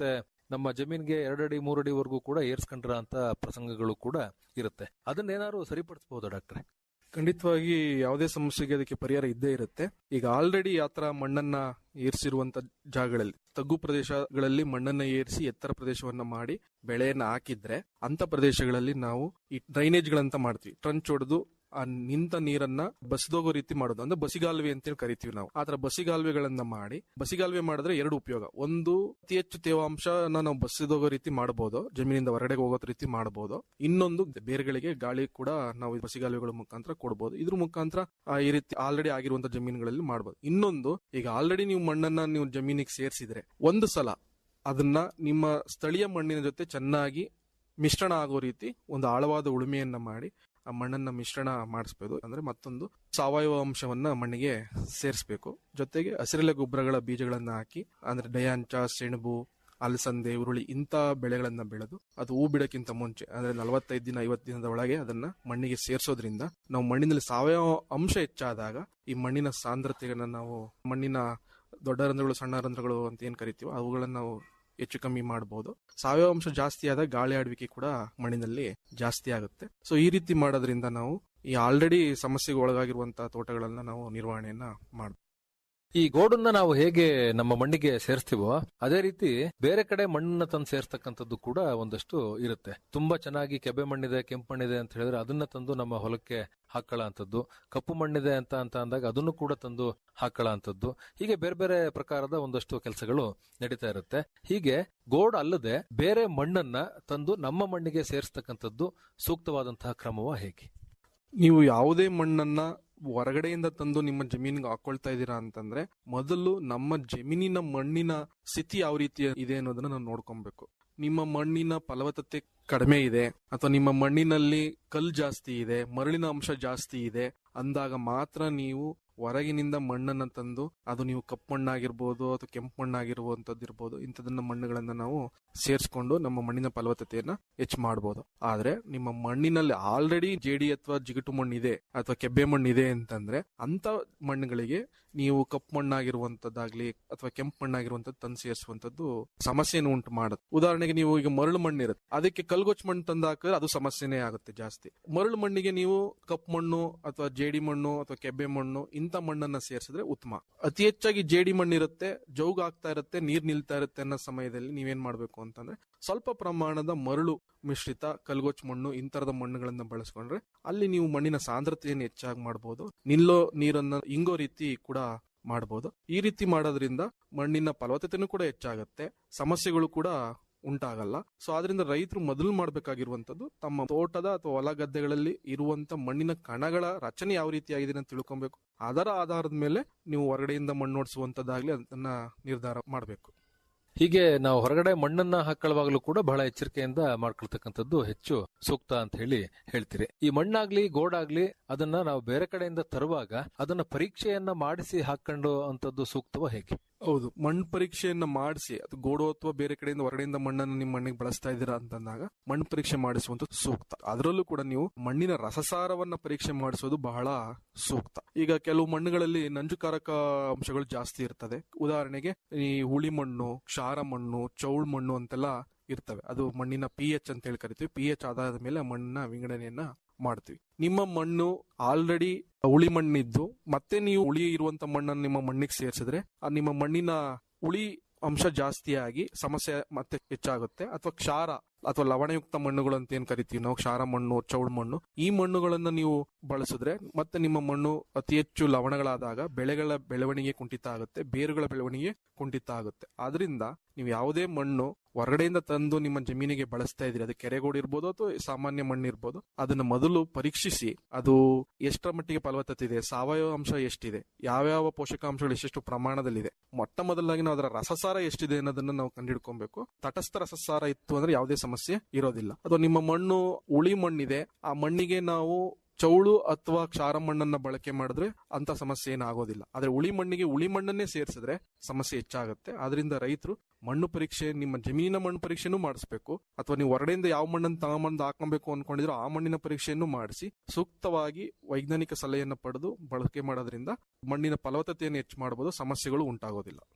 ನಮ್ಮ ಜಮೀನ್ಗೆ ಎರಡಡಿ ಮೂರಡಿವರೆಗೂ ಕೂಡ ಏರ್ಸ್ಕೊಂಡ್ರ ಅಂತ ಪ್ರಸಂಗಗಳು ಕೂಡ ಇರುತ್ತೆ ಅದನ್ನೇನಾದ್ರು ಸರಿಪಡಿಸಬಹುದು ಡಾಕ್ಟ್ರೆ ಖಂಡಿತವಾಗಿ ಯಾವುದೇ ಸಮಸ್ಯೆಗೆ ಅದಕ್ಕೆ ಪರಿಹಾರ ಇದ್ದೇ ಇರುತ್ತೆ ಈಗ ಆಲ್ರೆಡಿ ಆ ತರ ಮಣ್ಣನ್ನ ಏರಿಸಿರುವಂತ ಜಾಗಗಳಲ್ಲಿ ತಗ್ಗು ಪ್ರದೇಶಗಳಲ್ಲಿ ಮಣ್ಣನ್ನ ಏರಿಸಿ ಎತ್ತರ ಪ್ರದೇಶವನ್ನ ಮಾಡಿ ಬೆಳೆಯನ್ನ ಹಾಕಿದ್ರೆ ಅಂತ ಪ್ರದೇಶಗಳಲ್ಲಿ ನಾವು ಈ ಡ್ರೈನೇಜ್ ಗಳಂತ ಮಾಡ್ತೀವಿ ಟ್ರಂಚ್ ಹೊಡೆದು ಆ ನಿಂತ ನೀರನ್ನ ಬಸಿದೋಗೋ ರೀತಿ ಮಾಡೋದು ಅಂದ್ರೆ ಬಸಿಗಾಲುವೆ ಅಂತೇಳಿ ಕರಿತೀವಿ ನಾವು ಆತರ ಬಸಿಗಾಲುವೆಗಳನ್ನ ಮಾಡಿ ಬಸಿಗಾಲುವೆ ಮಾಡಿದ್ರೆ ಎರಡು ಉಪಯೋಗ ಒಂದು ಅತಿ ಹೆಚ್ಚು ತೇವಾಂಶನ ನಾವು ಬಸಿದೋಗೋ ರೀತಿ ಮಾಡಬಹುದು ಜಮೀನಿಂದ ಹೊರಗಡೆ ಹೋಗೋ ರೀತಿ ಮಾಡಬಹುದು ಇನ್ನೊಂದು ಬೇರುಗಳಿಗೆ ಗಾಳಿ ಕೂಡ ನಾವು ಈ ಬಸಿಗಾಲುವೆಗಳ ಮುಖಾಂತರ ಕೊಡಬಹುದು ಇದ್ರ ಮುಖಾಂತರ ಆ, ಈ ರೀತಿ ಆಲ್ರೆಡಿ ಆಗಿರುವಂತ ಜಮೀನುಗಳಲ್ಲಿ ಮಾಡಬಹುದು ಇನ್ನೊಂದು ಈಗ ಆಲ್ರೆಡಿ ನೀವು ಮಣ್ಣನ್ನ ನೀವು ಜಮೀನಿಗೆ ಸೇರಿಸಿದ್ರೆ ಒಂದು ಸಲ ಅದನ್ನ ನಿಮ್ಮ ಸ್ಥಳೀಯ ಮಣ್ಣಿನ ಜೊತೆ ಚೆನ್ನಾಗಿ ಮಿಶ್ರಣ ಆಗೋ ರೀತಿ ಒಂದು ಆಳವಾದ ಉಳುಮೆಯನ್ನ ಮಾಡಿ ಆ ಮಣ್ಣನ್ನ ಮಿಶ್ರಣ ಮಾಡಿಸ್ಬೋದು ಅಂದ್ರೆ ಮತ್ತೊಂದು ಸಾವಯವ ಅಂಶವನ್ನ ಮಣ್ಣಿಗೆ ಸೇರಿಸಬೇಕು ಜೊತೆಗೆ ಹಸಿರೆಲೆ ಗೊಬ್ಬರಗಳ ಬೀಜಗಳನ್ನ ಹಾಕಿ ಅಂದ್ರೆ ಡಯಾಂಚ ಸೆಣಬು ಅಲಸಂದೆ ಉರುಳಿ ಇಂಥ ಬೆಳೆಗಳನ್ನ ಬೆಳೆದು ಅದು ಹೂ ಬಿಡಕ್ಕಿಂತ ಮುಂಚೆ ಅಂದ್ರೆ ನಲವತ್ತೈದು ದಿನ ಐವತ್ತು ದಿನದ ಒಳಗೆ ಅದನ್ನ ಮಣ್ಣಿಗೆ ಸೇರಿಸೋದ್ರಿಂದ ನಾವು ಮಣ್ಣಿನಲ್ಲಿ ಸಾವಯವ ಅಂಶ ಹೆಚ್ಚಾದಾಗ ಈ ಮಣ್ಣಿನ ಸಾಂದ್ರತೆಗಳನ್ನ ನಾವು ಮಣ್ಣಿನ ದೊಡ್ಡ ರಂಧ್ರಗಳು ಸಣ್ಣ ರಂಧ್ರಗಳು ಅಂತ ಏನ್ ಕರಿತೀವೋ ಅವುಗಳನ್ನ ನಾವು ಹೆಚ್ಚು ಕಮ್ಮಿ ಮಾಡಬಹುದು ಸಾವಯವ ಅಂಶ ಜಾಸ್ತಿ ಆದಾಗ ಗಾಳಿ ಆಡುವಿಕೆ ಕೂಡ ಮಣ್ಣಿನಲ್ಲಿ ಜಾಸ್ತಿ ಆಗುತ್ತೆ ಸೊ ಈ ರೀತಿ ಮಾಡೋದ್ರಿಂದ ನಾವು ಈ ಆಲ್ರೆಡಿ ಸಮಸ್ಯೆಗೆ ಒಳಗಾಗಿರುವಂತಹ ತೋಟಗಳನ್ನ ನಾವು ನಿರ್ವಹಣೆಯನ್ನ ಮಾಡಬಹುದು ಈ ಗೋಡನ್ನ ನಾವು ಹೇಗೆ ನಮ್ಮ ಮಣ್ಣಿಗೆ ಸೇರಿಸ್ತೀವೋ ಅದೇ ರೀತಿ ಬೇರೆ ಕಡೆ ಮಣ್ಣನ್ನ ತಂದು ಸೇರ್ಸ್ತಕ್ಕಂಥದ್ದು ಕೂಡ ಒಂದಷ್ಟು ಇರುತ್ತೆ ತುಂಬಾ ಚೆನ್ನಾಗಿ ಕೆಬ್ಬೆ ಮಣ್ಣಿದೆ ಕೆಂಪು ಮಣ್ಣಿದೆ ಅಂತ ಹೇಳಿದ್ರೆ ಅದನ್ನ ತಂದು ನಮ್ಮ ಹೊಲಕ್ಕೆ ಹಾಕೊಳ್ಳೋ ಅಂತದ್ದು ಕಪ್ಪು ಮಣ್ಣಿದೆ ಅಂತ ಅಂತ ಅಂದಾಗ ಅದನ್ನು ಕೂಡ ತಂದು ಹಾಕೊಳ್ಳೋ ಅಂತದ್ದು ಹೀಗೆ ಬೇರೆ ಬೇರೆ ಪ್ರಕಾರದ ಒಂದಷ್ಟು ಕೆಲಸಗಳು ನಡೀತಾ ಇರುತ್ತೆ ಹೀಗೆ ಗೋಡ್ ಅಲ್ಲದೆ ಬೇರೆ ಮಣ್ಣನ್ನ ತಂದು ನಮ್ಮ ಮಣ್ಣಿಗೆ ಸೇರಿಸ್ತಕ್ಕಂಥದ್ದು ಸೂಕ್ತವಾದಂತಹ ಕ್ರಮವ ಹೇಗೆ ನೀವು ಯಾವುದೇ ಮಣ್ಣನ್ನ ಹೊರಗಡೆಯಿಂದ ತಂದು ನಿಮ್ಮ ಜಮೀನಿಗೆ ಹಾಕೊಳ್ತಾ ಇದ್ದೀರಾ ಅಂತಂದ್ರೆ ಮೊದಲು ನಮ್ಮ ಜಮೀನಿನ ಮಣ್ಣಿನ ಸ್ಥಿತಿ ಯಾವ ರೀತಿ ಇದೆ ಅನ್ನೋದನ್ನ ನಾವು ನೋಡ್ಕೊಬೇಕು ನಿಮ್ಮ ಮಣ್ಣಿನ ಫಲವತ್ತತೆ ಕಡಿಮೆ ಇದೆ ಅಥವಾ ನಿಮ್ಮ ಮಣ್ಣಿನಲ್ಲಿ ಕಲ್ಲು ಜಾಸ್ತಿ ಇದೆ ಮರಳಿನ ಅಂಶ ಜಾಸ್ತಿ ಇದೆ ಅಂದಾಗ ಮಾತ್ರ ನೀವು ಹೊರಗಿನಿಂದ ಮಣ್ಣನ್ನ ತಂದು ಅದು ನೀವು ಕಪ್ಪು ಮಣ್ಣಾಗಿರ್ಬೋದು ಅಥವಾ ಕೆಂಪು ಮಣ್ಣಾಗಿರುವಂತದ್ದು ಇರ್ಬೋದು ಇಂಥದನ್ನ ಮಣ್ಣುಗಳನ್ನ ನಾವು ಸೇರಿಸ್ಕೊಂಡು ನಮ್ಮ ಮಣ್ಣಿನ ಫಲವತ್ತತೆಯನ್ನ ಹೆಚ್ಚು ಮಾಡಬಹುದು ಆದ್ರೆ ನಿಮ್ಮ ಮಣ್ಣಿನಲ್ಲಿ ಆಲ್ರೆಡಿ ಜೇಡಿ ಅಥವಾ ಜಿಗುಟು ಮಣ್ಣಿದೆ ಅಥವಾ ಕೆಬ್ಬೆ ಮಣ್ಣಿದೆ ಅಂತಂದ್ರೆ ಅಂತ ಮಣ್ಣುಗಳಿಗೆ ನೀವು ಕಪ್ಪು ಮಣ್ಣಾಗಿರುವಂತದ್ದಾಗ್ಲಿ ಅಥವಾ ಕೆಂಪು ಮಣ್ಣಾಗಿರುವಂತದ್ದು ತಂದು ಸೇರಿಸುವಂತದ್ದು ಸಮಸ್ಯೆಯನ್ನು ಉಂಟು ಮಾಡುತ್ತೆ ಉದಾಹರಣೆಗೆ ನೀವು ಈಗ ಮರಳು ಮಣ್ಣಿರುತ್ತೆ ಅದಕ್ಕೆ ಕಲ್ಗೊಚ್ಚ ಮಣ್ಣು ತಂದು ಹಾಕಿದ್ರೆ ಅದು ಸಮಸ್ಯೆನೇ ಆಗುತ್ತೆ ಜಾಸ್ತಿ ಮರಳು ಮಣ್ಣಿಗೆ ನೀವು ಕಪ್ಪು ಮಣ್ಣು ಅಥವಾ ಜೇಡಿ ಮಣ್ಣು ಅಥವಾ ಕೆಬ್ಬೆ ಮಣ್ಣು ಇಂಥ ಮಣ್ಣನ್ನ ಸೇರಿಸಿದ್ರೆ ಉತ್ತಮ ಅತಿ ಹೆಚ್ಚಾಗಿ ಜೇಡಿ ಮಣ್ಣಿರುತ್ತೆ ಜೌಗ್ ಆಗ್ತಾ ಇರುತ್ತೆ ನೀರ್ ನಿಲ್ತಾ ಇರುತ್ತೆ ಅನ್ನೋ ಸಮಯದಲ್ಲಿ ನೀವೇನ್ ಮಾಡ್ಬೇಕು ಅಂತಂದ್ರೆ ಸ್ವಲ್ಪ ಪ್ರಮಾಣದ ಮರಳು ಮಿಶ್ರಿತ ಕಲ್ಗೊಚ್ಚ ಮಣ್ಣು ಇಂತರದ ಮಣ್ಣುಗಳನ್ನ ಬಳಸ್ಕೊಂಡ್ರೆ ಅಲ್ಲಿ ನೀವು ಮಣ್ಣಿನ ಸಾಂದ್ರತೆಯನ್ನು ಹೆಚ್ಚಾಗಿ ಮಾಡಬಹುದು ನಿಲ್ಲೋ ನೀರನ್ನ ಇಂಗೋ ರೀತಿ ಕೂಡ ಮಾಡಬಹುದು ಈ ರೀತಿ ಮಾಡೋದ್ರಿಂದ ಮಣ್ಣಿನ ಫಲವತ್ತತೆನೂ ಕೂಡ ಹೆಚ್ಚಾಗುತ್ತೆ ಸಮಸ್ಯೆಗಳು ಕೂಡ ಉಂಟಾಗಲ್ಲ ಸೊ ಆದ್ರಿಂದ ರೈತರು ಮೊದಲು ಮಾಡಬೇಕಾಗಿರುವಂತದ್ದು ತಮ್ಮ ತೋಟದ ಅಥವಾ ಹೊಲ ಗದ್ದೆಗಳಲ್ಲಿ ಇರುವಂತ ಮಣ್ಣಿನ ಕಣಗಳ ರಚನೆ ಯಾವ ರೀತಿಯಾಗಿದೆ ಅಂತ ತಿಳ್ಕೊಬೇಕು ಅದರ ಆಧಾರದ ಮೇಲೆ ನೀವು ಹೊರಗಡೆಯಿಂದ ಮಣ್ಣೋಡಿಸುವಂತದ್ದಾಗ್ಲಿ ಅದನ್ನ ನಿರ್ಧಾರ ಮಾಡಬೇಕು ಹೀಗೆ ನಾವು ಹೊರಗಡೆ ಮಣ್ಣನ್ನ ಹಾಕೊಳ್ಳುವಾಗಲೂ ಕೂಡ ಬಹಳ ಎಚ್ಚರಿಕೆಯಿಂದ ಮಾಡ್ಕೊಳ್ತಕ್ಕಂಥದ್ದು ಹೆಚ್ಚು ಸೂಕ್ತ ಅಂತ ಹೇಳಿ ಹೇಳ್ತೀರಿ ಈ ಮಣ್ಣಾಗ್ಲಿ ಗೋಡಾಗ್ಲಿ ಅದನ್ನ ನಾವು ಬೇರೆ ಕಡೆಯಿಂದ ತರುವಾಗ ಅದನ್ನ ಪರೀಕ್ಷೆಯನ್ನ ಮಾಡಿಸಿ ಹಾಕೊಂಡು ಅಂತದ್ದು ಸೂಕ್ತವ ಹೇಗೆ ಹೌದು ಮಣ್ಣು ಪರೀಕ್ಷೆಯನ್ನ ಮಾಡಿಸಿ ಅದು ಗೋಡು ಅಥವಾ ಬೇರೆ ಕಡೆಯಿಂದ ಹೊರಗಡೆಯಿಂದ ಮಣ್ಣನ್ನು ನಿಮ್ಮ ಮಣ್ಣಿಗೆ ಬಳಸ್ತಾ ಇದ್ದೀರಾ ಅಂತಂದಾಗ ಮಣ್ಣು ಪರೀಕ್ಷೆ ಮಾಡಿಸುವಂತ ಸೂಕ್ತ ಅದರಲ್ಲೂ ಕೂಡ ನೀವು ಮಣ್ಣಿನ ರಸಸಾರವನ್ನ ಪರೀಕ್ಷೆ ಮಾಡಿಸೋದು ಬಹಳ ಸೂಕ್ತ ಈಗ ಕೆಲವು ಮಣ್ಣುಗಳಲ್ಲಿ ನಂಜುಕಾರಕ ಅಂಶಗಳು ಜಾಸ್ತಿ ಇರ್ತದೆ ಉದಾಹರಣೆಗೆ ಈ ಹುಳಿ ಮಣ್ಣು ಕ್ಷಾರ ಮಣ್ಣು ಚೌಳ್ ಮಣ್ಣು ಅಂತೆಲ್ಲ ಇರ್ತವೆ ಅದು ಮಣ್ಣಿನ ಪಿ ಎಚ್ ಅಂತ ಹೇಳಿ ಕರಿತೀವಿ ಪಿ ಎಚ್ ಆಧಾರದ ಮೇಲೆ ಮಣ್ಣಿನ ವಿಂಗಡಣೆಯನ್ನ ಮಾಡ್ತೀವಿ ನಿಮ್ಮ ಮಣ್ಣು ಆಲ್ರೆಡಿ ಉಳಿ ಮಣ್ಣಿದ್ದು ಮತ್ತೆ ನೀವು ಉಳಿ ಇರುವಂತ ಮಣ್ಣನ್ನು ನಿಮ್ಮ ಮಣ್ಣಿಗೆ ಸೇರಿಸಿದ್ರೆ ಆ ನಿಮ್ಮ ಮಣ್ಣಿನ ಉಳಿ ಅಂಶ ಜಾಸ್ತಿಯಾಗಿ ಸಮಸ್ಯೆ ಮತ್ತೆ ಹೆಚ್ಚಾಗುತ್ತೆ ಅಥವಾ ಕ್ಷಾರ ಅಥವಾ ಲವಣಯುಕ್ತ ಮಣ್ಣುಗಳು ಅಂತ ಏನ್ ಕರಿತೀವಿ ನಾವು ಕ್ಷಾರ ಮಣ್ಣು ಚೌಡ್ ಮಣ್ಣು ಈ ಮಣ್ಣುಗಳನ್ನ ನೀವು ಬಳಸಿದ್ರೆ ಮತ್ತೆ ನಿಮ್ಮ ಮಣ್ಣು ಅತಿ ಹೆಚ್ಚು ಲವಣಗಳಾದಾಗ ಬೆಳೆಗಳ ಬೆಳವಣಿಗೆ ಕುಂಠಿತ ಆಗುತ್ತೆ ಬೇರುಗಳ ಬೆಳವಣಿಗೆ ಕುಂಠಿತ ಆಗುತ್ತೆ ಆದ್ರಿಂದ ನೀವು ಯಾವುದೇ ಮಣ್ಣು ಹೊರಗಡೆಯಿಂದ ತಂದು ನಿಮ್ಮ ಜಮೀನಿಗೆ ಬಳಸ್ತಾ ಇದ್ರಿ ಅದು ಕೆರೆಗೋಡು ಇರ್ಬೋದು ಅಥವಾ ಸಾಮಾನ್ಯ ಮಣ್ಣು ಇರ್ಬೋದು ಅದನ್ನ ಮೊದಲು ಪರೀಕ್ಷಿಸಿ ಅದು ಎಷ್ಟರ ಮಟ್ಟಿಗೆ ಫಲವತ್ತತೆ ಇದೆ ಸಾವಯವ ಅಂಶ ಎಷ್ಟಿದೆ ಯಾವ್ಯಾವ ಪೋಷಕಾಂಶಗಳು ಎಷ್ಟೆಷ್ಟು ಪ್ರಮಾಣದಲ್ಲಿದೆ ಮೊಟ್ಟ ಮೊದಲಾಗಿ ನಾವು ಅದರ ರಸಸಾರ ಎಷ್ಟಿದೆ ಅನ್ನೋದನ್ನ ನಾವು ಕಂಡುಹಿಡ್ಕೊಬೇಕು ತಟಸ್ಥ ರಸಸಾರ ಇತ್ತು ಅಂದ್ರೆ ಯಾವುದೇ ಸಮಸ್ಯೆ ಇರೋದಿಲ್ಲ ಅಥವಾ ನಿಮ್ಮ ಮಣ್ಣು ಉಳಿ ಮಣ್ಣಿದೆ ಆ ಮಣ್ಣಿಗೆ ನಾವು ಚೌಳು ಅಥವಾ ಕ್ಷಾರ ಮಣ್ಣನ್ನ ಬಳಕೆ ಮಾಡಿದ್ರೆ ಅಂತ ಸಮಸ್ಯೆ ಏನಾಗೋದಿಲ್ಲ ಆದ್ರೆ ಉಳಿ ಮಣ್ಣಿಗೆ ಉಳಿ ಮಣ್ಣನ್ನೇ ಸೇರಿಸಿದ್ರೆ ಸಮಸ್ಯೆ ಹೆಚ್ಚಾಗುತ್ತೆ ಆದ್ರಿಂದ ರೈತರು ಮಣ್ಣು ಪರೀಕ್ಷೆ ನಿಮ್ಮ ಜಮೀನಿನ ಮಣ್ಣು ಪರೀಕ್ಷೆನೂ ಮಾಡಿಸ್ಬೇಕು ಅಥವಾ ನೀವು ಹೊರಡೆಯಿಂದ ಯಾವ ಮಣ್ಣನ್ನು ತಗೊಂಬಂದು ಹಾಕೊಬೇಕು ಅನ್ಕೊಂಡಿದ್ರು ಆ ಮಣ್ಣಿನ ಪರೀಕ್ಷೆಯನ್ನು ಮಾಡಿಸಿ ಸೂಕ್ತವಾಗಿ ವೈಜ್ಞಾನಿಕ ಸಲಹೆಯನ್ನು ಪಡೆದು ಬಳಕೆ ಮಾಡೋದ್ರಿಂದ ಮಣ್ಣಿನ ಫಲವತ್ತತೆಯನ್ನು ಹೆಚ್ಚು ಮಾಡಬಹುದು ಸಮಸ್ಯೆಗಳು ಉಂಟಾಗೋದಿಲ್ಲ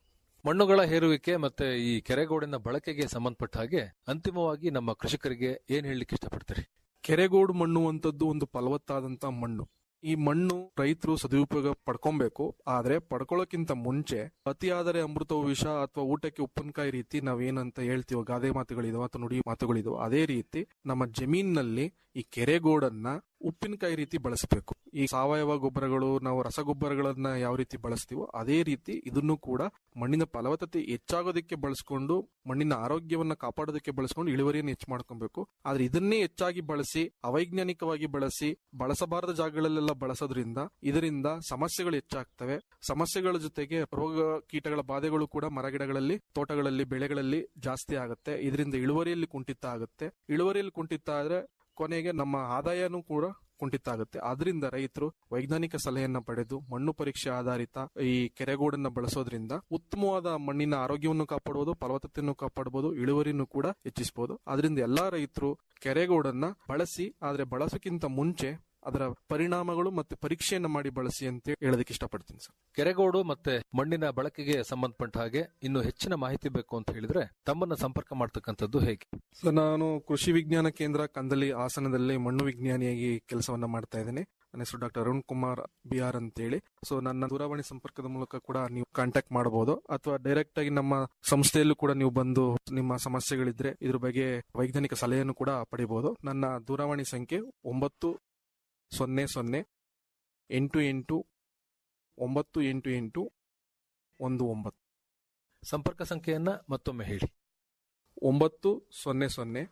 ಮಣ್ಣುಗಳ ಹೇರುವಿಕೆ ಮತ್ತೆ ಈ ಕೆರೆಗೋಡಿನ ಬಳಕೆಗೆ ಸಂಬಂಧಪಟ್ಟ ಹಾಗೆ ಅಂತಿಮವಾಗಿ ನಮ್ಮ ಕೃಷಿಕರಿಗೆ ಏನ್ ಹೇಳಲಿಕ್ಕೆ ಇಷ್ಟಪಡ್ತೀರಿ ಕೆರೆಗೋಡು ಮಣ್ಣು ಅಂತದ್ದು ಒಂದು ಫಲವತ್ತಾದಂತ ಮಣ್ಣು ಈ ಮಣ್ಣು ರೈತರು ಸದುಪಯೋಗ ಪಡ್ಕೊಬೇಕು ಆದ್ರೆ ಪಡ್ಕೊಳ್ಳೋಕ್ಕಿಂತ ಮುಂಚೆ ಅತಿಯಾದರೆ ಅಮೃತವು ವಿಷ ಅಥವಾ ಊಟಕ್ಕೆ ಉಪ್ಪಿನಕಾಯಿ ರೀತಿ ನಾವೇನಂತ ಹೇಳ್ತೀವೋ ಗಾದೆ ಮಾತುಗಳಿದಾವ ಅಥವಾ ನುಡಿ ಮಾತುಗಳಿದಾವ ಅದೇ ರೀತಿ ನಮ್ಮ ಜಮೀನಿನಲ್ಲಿ ಈ ಕೆರೆಗೋಡನ್ನ ಉಪ್ಪಿನಕಾಯಿ ರೀತಿ ಬಳಸಬೇಕು ಈ ಸಾವಯವ ಗೊಬ್ಬರಗಳು ನಾವು ರಸಗೊಬ್ಬರಗಳನ್ನ ಯಾವ ರೀತಿ ಬಳಸ್ತೀವೋ ಅದೇ ರೀತಿ ಇದನ್ನು ಕೂಡ ಮಣ್ಣಿನ ಫಲವತ್ತತೆ ಹೆಚ್ಚಾಗೋದಕ್ಕೆ ಬಳಸ್ಕೊಂಡು ಮಣ್ಣಿನ ಆರೋಗ್ಯವನ್ನ ಕಾಪಾಡೋದಕ್ಕೆ ಬಳಸ್ಕೊಂಡು ಇಳುವರಿಯನ್ನು ಹೆಚ್ಚು ಮಾಡ್ಕೊಬೇಕು ಆದ್ರೆ ಇದನ್ನೇ ಹೆಚ್ಚಾಗಿ ಬಳಸಿ ಅವೈಜ್ಞಾನಿಕವಾಗಿ ಬಳಸಿ ಬಳಸಬಾರದ ಜಾಗಗಳಲ್ಲೆಲ್ಲ ಬಳಸೋದ್ರಿಂದ ಇದರಿಂದ ಸಮಸ್ಯೆಗಳು ಹೆಚ್ಚಾಗ್ತವೆ ಸಮಸ್ಯೆಗಳ ಜೊತೆಗೆ ರೋಗ ಕೀಟಗಳ ಬಾಧೆಗಳು ಕೂಡ ಮರಗಿಡಗಳಲ್ಲಿ ತೋಟಗಳಲ್ಲಿ ಬೆಳೆಗಳಲ್ಲಿ ಜಾಸ್ತಿ ಆಗುತ್ತೆ ಇದರಿಂದ ಇಳುವರಿಯಲ್ಲಿ ಕುಂಠಿತ ಆಗುತ್ತೆ ಇಳುವರಿಯಲ್ಲಿ ಕುಂಠಿತ ಆದ್ರೆ ಕೊನೆಗೆ ನಮ್ಮ ಆದಾಯನೂ ಕೂಡ ಕುಂಠಿತ ಆಗುತ್ತೆ ಆದ್ರಿಂದ ರೈತರು ವೈಜ್ಞಾನಿಕ ಸಲಹೆಯನ್ನ ಪಡೆದು ಮಣ್ಣು ಪರೀಕ್ಷೆ ಆಧಾರಿತ ಈ ಕೆರೆಗೋಡನ್ನ ಬಳಸೋದ್ರಿಂದ ಉತ್ತಮವಾದ ಮಣ್ಣಿನ ಆರೋಗ್ಯವನ್ನು ಕಾಪಾಡಬಹುದು ಫಲವತ್ತತೆಯನ್ನು ಕಾಪಾಡಬಹುದು ಇಳುವರಿನೂ ಕೂಡ ಹೆಚ್ಚಿಸಬಹುದು ಆದ್ರಿಂದ ಎಲ್ಲಾ ರೈತರು ಕೆರೆಗೋಡನ್ನ ಬಳಸಿ ಆದ್ರೆ ಬಳಸೋಕ್ಕಿಂತ ಮುಂಚೆ ಅದರ ಪರಿಣಾಮಗಳು ಮತ್ತೆ ಪರೀಕ್ಷೆಯನ್ನ ಮಾಡಿ ಬಳಸಿ ಅಂತ ಹೇಳೋದಕ್ಕೆ ಇಷ್ಟಪಡ್ತೀನಿ ಸರ್ ಕೆರೆಗೋಡು ಮತ್ತೆ ಮಣ್ಣಿನ ಬಳಕೆಗೆ ಸಂಬಂಧಪಟ್ಟ ಹಾಗೆ ಇನ್ನು ಹೆಚ್ಚಿನ ಮಾಹಿತಿ ಬೇಕು ಅಂತ ಹೇಳಿದ್ರೆ ತಮ್ಮನ್ನ ಸಂಪರ್ಕ ಮಾಡ್ತಕ್ಕಂಥದ್ದು ಹೇಗೆ ಸರ್ ನಾನು ಕೃಷಿ ವಿಜ್ಞಾನ ಕೇಂದ್ರ ಕಂದಲಿ ಹಾಸನದಲ್ಲಿ ಮಣ್ಣು ವಿಜ್ಞಾನಿಯಾಗಿ ಕೆಲಸವನ್ನ ಮಾಡ್ತಾ ಇದ್ದೇನೆ ನನ್ನ ಹೆಸರು doctor Arun Kumar B R ಅಂತೇಳಿ ಸೊ ನನ್ನ ದೂರವಾಣಿ ಸಂಪರ್ಕದ ಮೂಲಕ ಕೂಡ ನೀವು ಕಾಂಟ್ಯಾಕ್ಟ್ ಮಾಡಬಹುದು ಅಥವಾ ಡೈರೆಕ್ಟ್ ಆಗಿ ನಮ್ಮ ಸಂಸ್ಥೆಯಲ್ಲೂ ಕೂಡ ನೀವು ಬಂದು ನಿಮ್ಮ ಸಮಸ್ಯೆಗಳಿದ್ರೆ ಇದ್ರ ಬಗ್ಗೆ ವೈಜ್ಞಾನಿಕ ಸಲಹೆಯನ್ನು ಕೂಡ ಪಡಿಬಹುದು ನನ್ನ ದೂರವಾಣಿ ಸಂಖ್ಯೆ ಒಂಬತ್ತು ಸೊನ್ನೆ ಸೊನ್ನೆ ಎಂಟು ಎಂಟು ಒಂಬತ್ತು ಎಂಟು ಎಂಟು ಒಂದು ಒಂಬತ್ತು ಸಂಪರ್ಕ ಸಂಖ್ಯೆಯನ್ನ ಮತ್ತೊಮ್ಮೆ ಹೇಳಿ ಒಂಬತ್ತು ಸೊನ್ನೆ ಸೊನ್ನೆ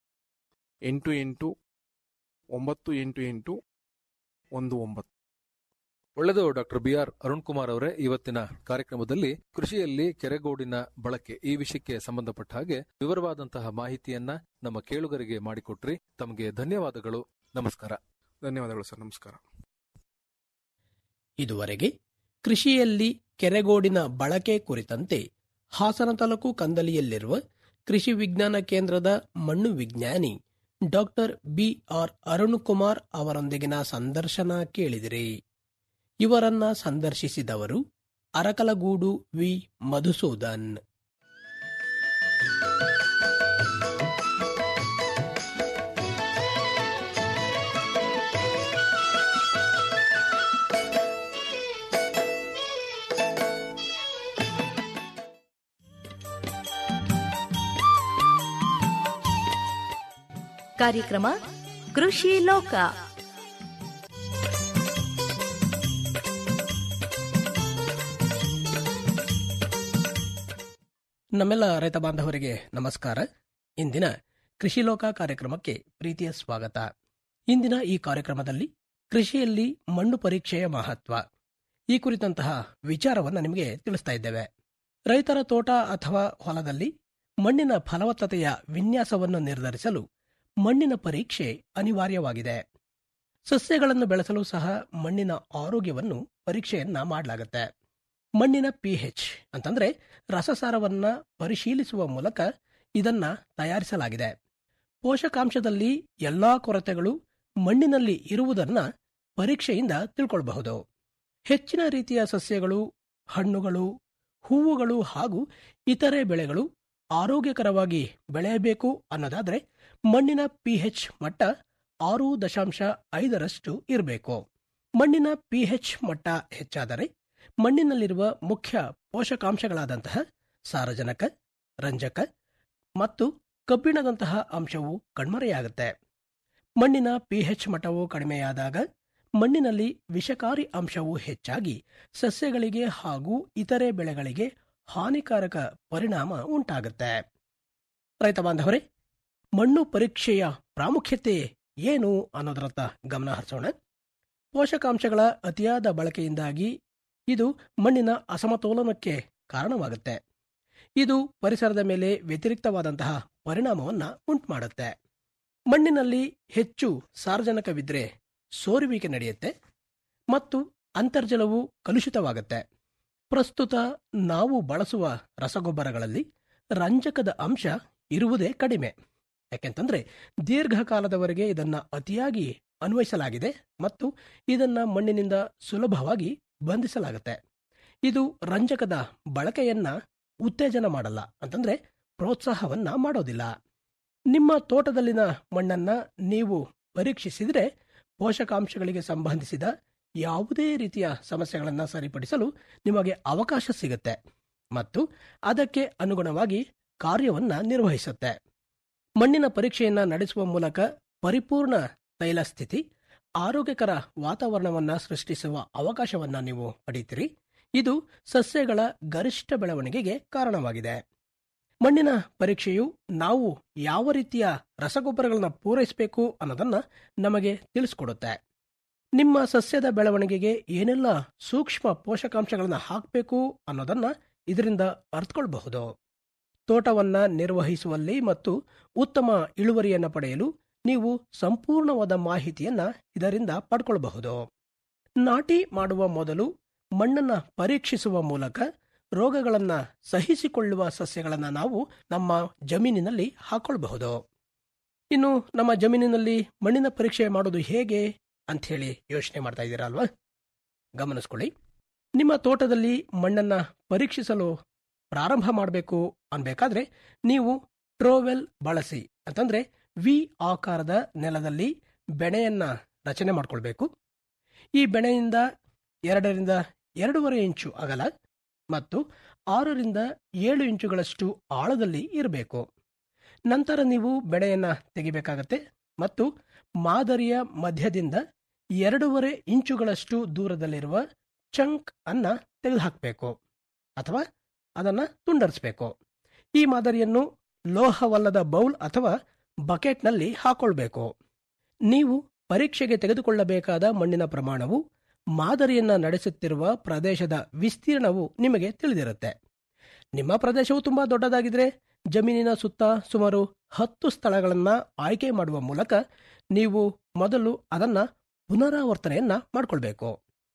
ಎಂಟು ಎಂಟು ಒಂಬತ್ತು ಎಂಟು ಎಂಟು ಒಂದು ಒಂಬತ್ತು ಒಳ್ಳೆಯದು doctor B R Arun Kumar ಅವರೇ ಇವತ್ತಿನ ಕಾರ್ಯಕ್ರಮದಲ್ಲಿ ಕೃಷಿಯಲ್ಲಿ ಕೆರೆಗೋಡಿನ ಬಳಕೆ ಈ ವಿಷಯಕ್ಕೆ ಸಂಬಂಧಪಟ್ಟ ಹಾಗೆ ವಿವರವಾದಂತಹ ಮಾಹಿತಿಯನ್ನ ನಮ್ಮ ಕೇಳುಗರಿಗೆ ಮಾಡಿಕೊಟ್ರಿ ತಮಗೆ ಧನ್ಯವಾದಗಳು ನಮಸ್ಕಾರ ಧನ್ಯವಾದಗಳು ಸರ್ ನಮಸ್ಕಾರ ಇದುವರೆಗೆ ಕೃಷಿಯಲ್ಲಿ ಕೆರೆಗೋಡಿನ ಬಳಕೆ ಕುರಿತಂತೆ ಹಾಸನ ತಾಲೂಕು ಕಂದಲಿಯಲ್ಲಿರುವ ಕೃಷಿ ವಿಜ್ಞಾನ ಕೇಂದ್ರದ ಮಣ್ಣು ವಿಜ್ಞಾನಿ doctor B R Arun Kumar ಅವರೊಂದಿಗಿನ ಸಂದರ್ಶನ ಕೇಳಿದಿರಿ ಇವರನ್ನ ಸಂದರ್ಶಿಸಿದವರು ಅರಕಲಗೂಡು ವಿ ಮಧುಸೂದನ್ ಕಾರ್ಯಕ್ರಮ ಕೃಷಿ ಲೋಕ ನಮ್ಮೆಲ್ಲ ರೈತ ಬಾಂಧವರಿಗೆ ನಮಸ್ಕಾರ ಇಂದಿನ ಕೃಷಿ ಲೋಕ ಕಾರ್ಯಕ್ರಮಕ್ಕೆ ಪ್ರೀತಿಯ ಸ್ವಾಗತ ಇಂದಿನ ಈ ಕಾರ್ಯಕ್ರಮದಲ್ಲಿ ಕೃಷಿಯಲ್ಲಿ ಮಣ್ಣು ಪರೀಕ್ಷೆಯ ಮಹತ್ವ ಈ ಕುರಿತಂತಹ ವಿಚಾರವನ್ನು ನಿಮಗೆ ತಿಳಿಸ್ತಾ ಇದ್ದೇವೆ ರೈತರ ತೋಟ ಅಥವಾ ಹೊಲದಲ್ಲಿ ಮಣ್ಣಿನ ಫಲವತ್ತತೆಯ ವಿನ್ಯಾಸವನ್ನು ನಿರ್ಧರಿಸಲು ಮಣ್ಣಿನ ಪರೀಕ್ಷೆ ಅನಿವಾರ್ಯವಾಗಿದೆ ಸಸ್ಯಗಳನ್ನು ಬೆಳೆಸಲು ಸಹ ಮಣ್ಣಿನ ಆರೋಗ್ಯವನ್ನು ಪರೀಕ್ಷೆಯನ್ನ ಮಾಡಲಾಗುತ್ತೆ ಮಣ್ಣಿನ ಪಿಎಚ್ ಅಂತಂದ್ರೆ ರಸಸಾರವನ್ನ ಪರಿಶೀಲಿಸುವ ಮೂಲಕ ಇದನ್ನ ತಯಾರಿಸಲಾಗಿದೆ ಪೋಷಕಾಂಶದಲ್ಲಿ ಎಲ್ಲಾ ಕೊರತೆಗಳು ಮಣ್ಣಿನಲ್ಲಿ ಇರುವುದನ್ನ ಪರೀಕ್ಷೆಯಿಂದ ತಿಳ್ಕೊಳ್ಬಹುದು ಹೆಚ್ಚಿನ ರೀತಿಯ ಸಸ್ಯಗಳು ಹಣ್ಣುಗಳು ಹೂವುಗಳು ಹಾಗೂ ಇತರೆ ಬೆಳೆಗಳು ಆರೋಗ್ಯಕರವಾಗಿ ಬೆಳೆಯಬೇಕು ಅನ್ನೋದಾದ್ರೆ ಮಣ್ಣಿನ ಪಿಎಚ್ ಮಟ್ಟ ಆರು ದಶಾಂಶ ಐದರಷ್ಟು ಇರಬೇಕು ಮಣ್ಣಿನ ಪಿಎಚ್ ಮಟ್ಟ ಹೆಚ್ಚಾದರೆ ಮಣ್ಣಿನಲ್ಲಿರುವ ಮುಖ್ಯ ಪೋಷಕಾಂಶಗಳಾದಂತಹ ಸಾರಜನಕ ರಂಜಕ ಮತ್ತು ಕಬ್ಬಿಣದಂತಹ ಅಂಶವು ಕಣ್ಮರೆಯಾಗುತ್ತೆ ಮಣ್ಣಿನ ಪಿಎಚ್ ಮಟ್ಟವು ಕಡಿಮೆಯಾದಾಗ ಮಣ್ಣಿನಲ್ಲಿ ವಿಷಕಾರಿ ಅಂಶವು ಹೆಚ್ಚಾಗಿ ಸಸ್ಯಗಳಿಗೆ ಹಾಗೂ ಇತರೆ ಬೆಳೆಗಳಿಗೆ ಹಾನಿಕಾರಕ ಪರಿಣಾಮ ಉಂಟಾಗುತ್ತೆ ರೈತ ಬಾಂಧವರೇ ಮಣ್ಣು ಪರೀಕ್ಷೆಯ ಪ್ರಾಮುಖ್ಯತೆ ಏನು ಅನ್ನೋದರತ್ತ ಗಮನ ಹರಿಸೋಣ ಪೋಷಕಾಂಶಗಳ ಅತಿಯಾದ ಬಳಕೆಯಿಂದಾಗಿ ಇದು ಮಣ್ಣಿನ ಅಸಮತೋಲನಕ್ಕೆ ಕಾರಣವಾಗುತ್ತೆ ಇದು ಪರಿಸರದ ಮೇಲೆ ವ್ಯತಿರಿಕ್ತವಾದಂತಹ ಪರಿಣಾಮವನ್ನ ಉಂಟುಮಾಡುತ್ತೆ ಮಣ್ಣಿನಲ್ಲಿ ಹೆಚ್ಚು ಸಾರ್ವಜನಿಕವಿದ್ರೆ ಸೋರುವಿಕೆ ನಡೆಯುತ್ತೆ ಮತ್ತು ಅಂತರ್ಜಲವು ಕಲುಷಿತವಾಗುತ್ತೆ ಪ್ರಸ್ತುತ ನಾವು ಬಳಸುವ ರಸಗೊಬ್ಬರಗಳಲ್ಲಿ ರಂಜಕದ ಅಂಶ ಇರುವುದೇ ಕಡಿಮೆ ಯಾಕೆಂತಂದ್ರೆ ದೀರ್ಘಕಾಲದವರೆಗೆ ಇದನ್ನ ಅತಿಯಾಗಿ ಅನ್ವಯಿಸಲಾಗಿದೆ ಮತ್ತು ಇದನ್ನ ಮಣ್ಣಿನಿಂದ ಸುಲಭವಾಗಿ ಬಂಧಿಸಲಾಗುತ್ತೆ ಇದು ರಂಜಕದ ಬಳಕೆಯನ್ನ ಉತ್ತೇಜನ ಮಾಡಲ್ಲ ಅಂತಂದ್ರೆ ಪ್ರೋತ್ಸಾಹವನ್ನ ಮಾಡೋದಿಲ್ಲ ನಿಮ್ಮ ತೋಟದಲ್ಲಿನ ಮಣ್ಣನ್ನ ನೀವು ಪರೀಕ್ಷಿಸಿದರೆ ಪೋಷಕಾಂಶಗಳಿಗೆ ಸಂಬಂಧಿಸಿದ ಯಾವುದೇ ರೀತಿಯ ಸಮಸ್ಯೆಗಳನ್ನು ಸರಿಪಡಿಸಲು ನಿಮಗೆ ಅವಕಾಶ ಸಿಗುತ್ತೆ ಮತ್ತು ಅದಕ್ಕೆ ಅನುಗುಣವಾಗಿ ಕಾರ್ಯವನ್ನ ನಿರ್ವಹಿಸುತ್ತೆ ಮಣ್ಣಿನ ಪರೀಕ್ಷೆಯನ್ನ ನಡೆಸುವ ಮೂಲಕ ಪರಿಪೂರ್ಣ ತೈಲ ಸ್ಥಿತಿ ಆರೋಗ್ಯಕರ ವಾತಾವರಣವನ್ನ ಸೃಷ್ಟಿಸುವ ಅವಕಾಶವನ್ನ ನೀವು ಪಡೆಯುತ್ತೀರಿ ಇದು ಸಸ್ಯಗಳ ಗರಿಷ್ಠ ಬೆಳವಣಿಗೆಗೆ ಕಾರಣವಾಗಿದೆ ಮಣ್ಣಿನ ಪರೀಕ್ಷೆಯು ನಾವು ಯಾವ ರೀತಿಯ ರಸಗೊಬ್ಬರಗಳನ್ನ ಪೂರೈಸಬೇಕು ಅನ್ನೋದನ್ನ ನಮಗೆ ತಿಳಿಸ್ಕೊಡುತ್ತೆ ನಿಮ್ಮ ಸಸ್ಯದ ಬೆಳವಣಿಗೆಗೆ ಏನೆಲ್ಲ ಸೂಕ್ಷ್ಮ ಪೋಷಕಾಂಶಗಳನ್ನ ಹಾಕಬೇಕು ಅನ್ನೋದನ್ನ ಇದರಿಂದ ಅರ್ಥಕೊಳ್ಬಹುದು ತೋಟವನ್ನ ನಿರ್ವಹಿಸುವಲ್ಲಿ ಮತ್ತು ಉತ್ತಮ ಇಳುವರಿಯನ್ನ ಪಡೆಯಲು ನೀವು ಸಂಪೂರ್ಣವಾದ ಮಾಹಿತಿಯನ್ನ ಇದರಿಂದ ಪಡ್ಕೊಳ್ಬಹುದು ನಾಟಿ ಮಾಡುವ ಮೊದಲು ಮಣ್ಣನ್ನ ಪರೀಕ್ಷಿಸುವ ಮೂಲಕ ರೋಗಗಳನ್ನ ಸಹಿಸಿಕೊಳ್ಳುವ ಸಸ್ಯಗಳನ್ನ ನಾವು ನಮ್ಮ ಜಮೀನಿನಲ್ಲಿ ಹಾಕೊಳ್ಬಹುದು ಇನ್ನು ನಮ್ಮ ಜಮೀನಿನಲ್ಲಿ ಮಣ್ಣಿನ ಪರೀಕ್ಷೆ ಮಾಡೋದು ಹೇಗೆ ಅಂತ ಹೇಳಿ ಯೋಚನೆ ಮಾಡ್ತಾ ಇದ್ದೀರಾ ಅಲ್ವಾ ಗಮನಿಸ್ಕೊಳ್ಳಿ ನಿಮ್ಮ ತೋಟದಲ್ಲಿ ಮಣ್ಣನ್ನ ಪರೀಕ್ಷಿಸಲು ಪ್ರಾರಂಭ ಮಾಡಬೇಕು ಅನ್ಬೇಕಾದ್ರೆ ನೀವು ಟ್ರೋವೆಲ್ ಬಳಸಿ ಅಂತಂದ್ರೆ ವಿ ಆಕಾರದ ನೆಲದಲ್ಲಿ ಬೆಣೆಯನ್ನ ರಚನೆ ಮಾಡ್ಕೊಳ್ಬೇಕು ಈ ಬೆಣೆಯಿಂದ ಎರಡರಿಂದ ಎರಡೂವರೆ ಇಂಚು ಅಗಲ ಮತ್ತು ಆರರಿಂದ ಏಳು ಇಂಚುಗಳಷ್ಟು ಆಳದಲ್ಲಿ ಇರಬೇಕು ನಂತರ ನೀವು ಬೆಳೆಯನ್ನ ತೆಗಿಬೇಕಾಗತ್ತೆ ಮತ್ತು ಮಾದರಿಯ ಮಧ್ಯದಿಂದ ಎರಡೂವರೆ ಇಂಚುಗಳಷ್ಟು ದೂರದಲ್ಲಿರುವ ಚಂಕ್ ಅನ್ನ ತೆಗೆದುಹಾಕಬೇಕು ಅಥವಾ ಅದನ್ನ ತುಂಡರಿಸಬೇಕು ಈ ಮಾದರಿಯನ್ನು ಲೋಹವಲ್ಲದ ಬೌಲ್ ಅಥವಾ ಬಕೆಟ್ನಲ್ಲಿ ಹಾಕೊಳ್ಬೇಕು ನೀವು ಪರೀಕ್ಷೆಗೆ ತೆಗೆದುಕೊಳ್ಳಬೇಕಾದ ಮಣ್ಣಿನ ಪ್ರಮಾಣವು ಮಾದರಿಯನ್ನ ನಡೆಸುತ್ತಿರುವ ಪ್ರದೇಶದ ವಿಸ್ತೀರ್ಣವು ನಿಮಗೆ ತಿಳಿದಿರುತ್ತೆ ನಿಮ್ಮ ಪ್ರದೇಶವು ತುಂಬಾ ದೊಡ್ಡದಾಗಿದ್ರೆ ಜಮೀನಿನ ಸುತ್ತ ಸುಮಾರು ಹತ್ತು ಸ್ಥಳಗಳನ್ನ ಆಯ್ಕೆ ಮಾಡುವ ಮೂಲಕ ನೀವು ಮೊದಲು ಅದನ್ನ ಪುನರಾವರ್ತನೆಯನ್ನ ಮಾಡಿಕೊಳ್ಬೇಕು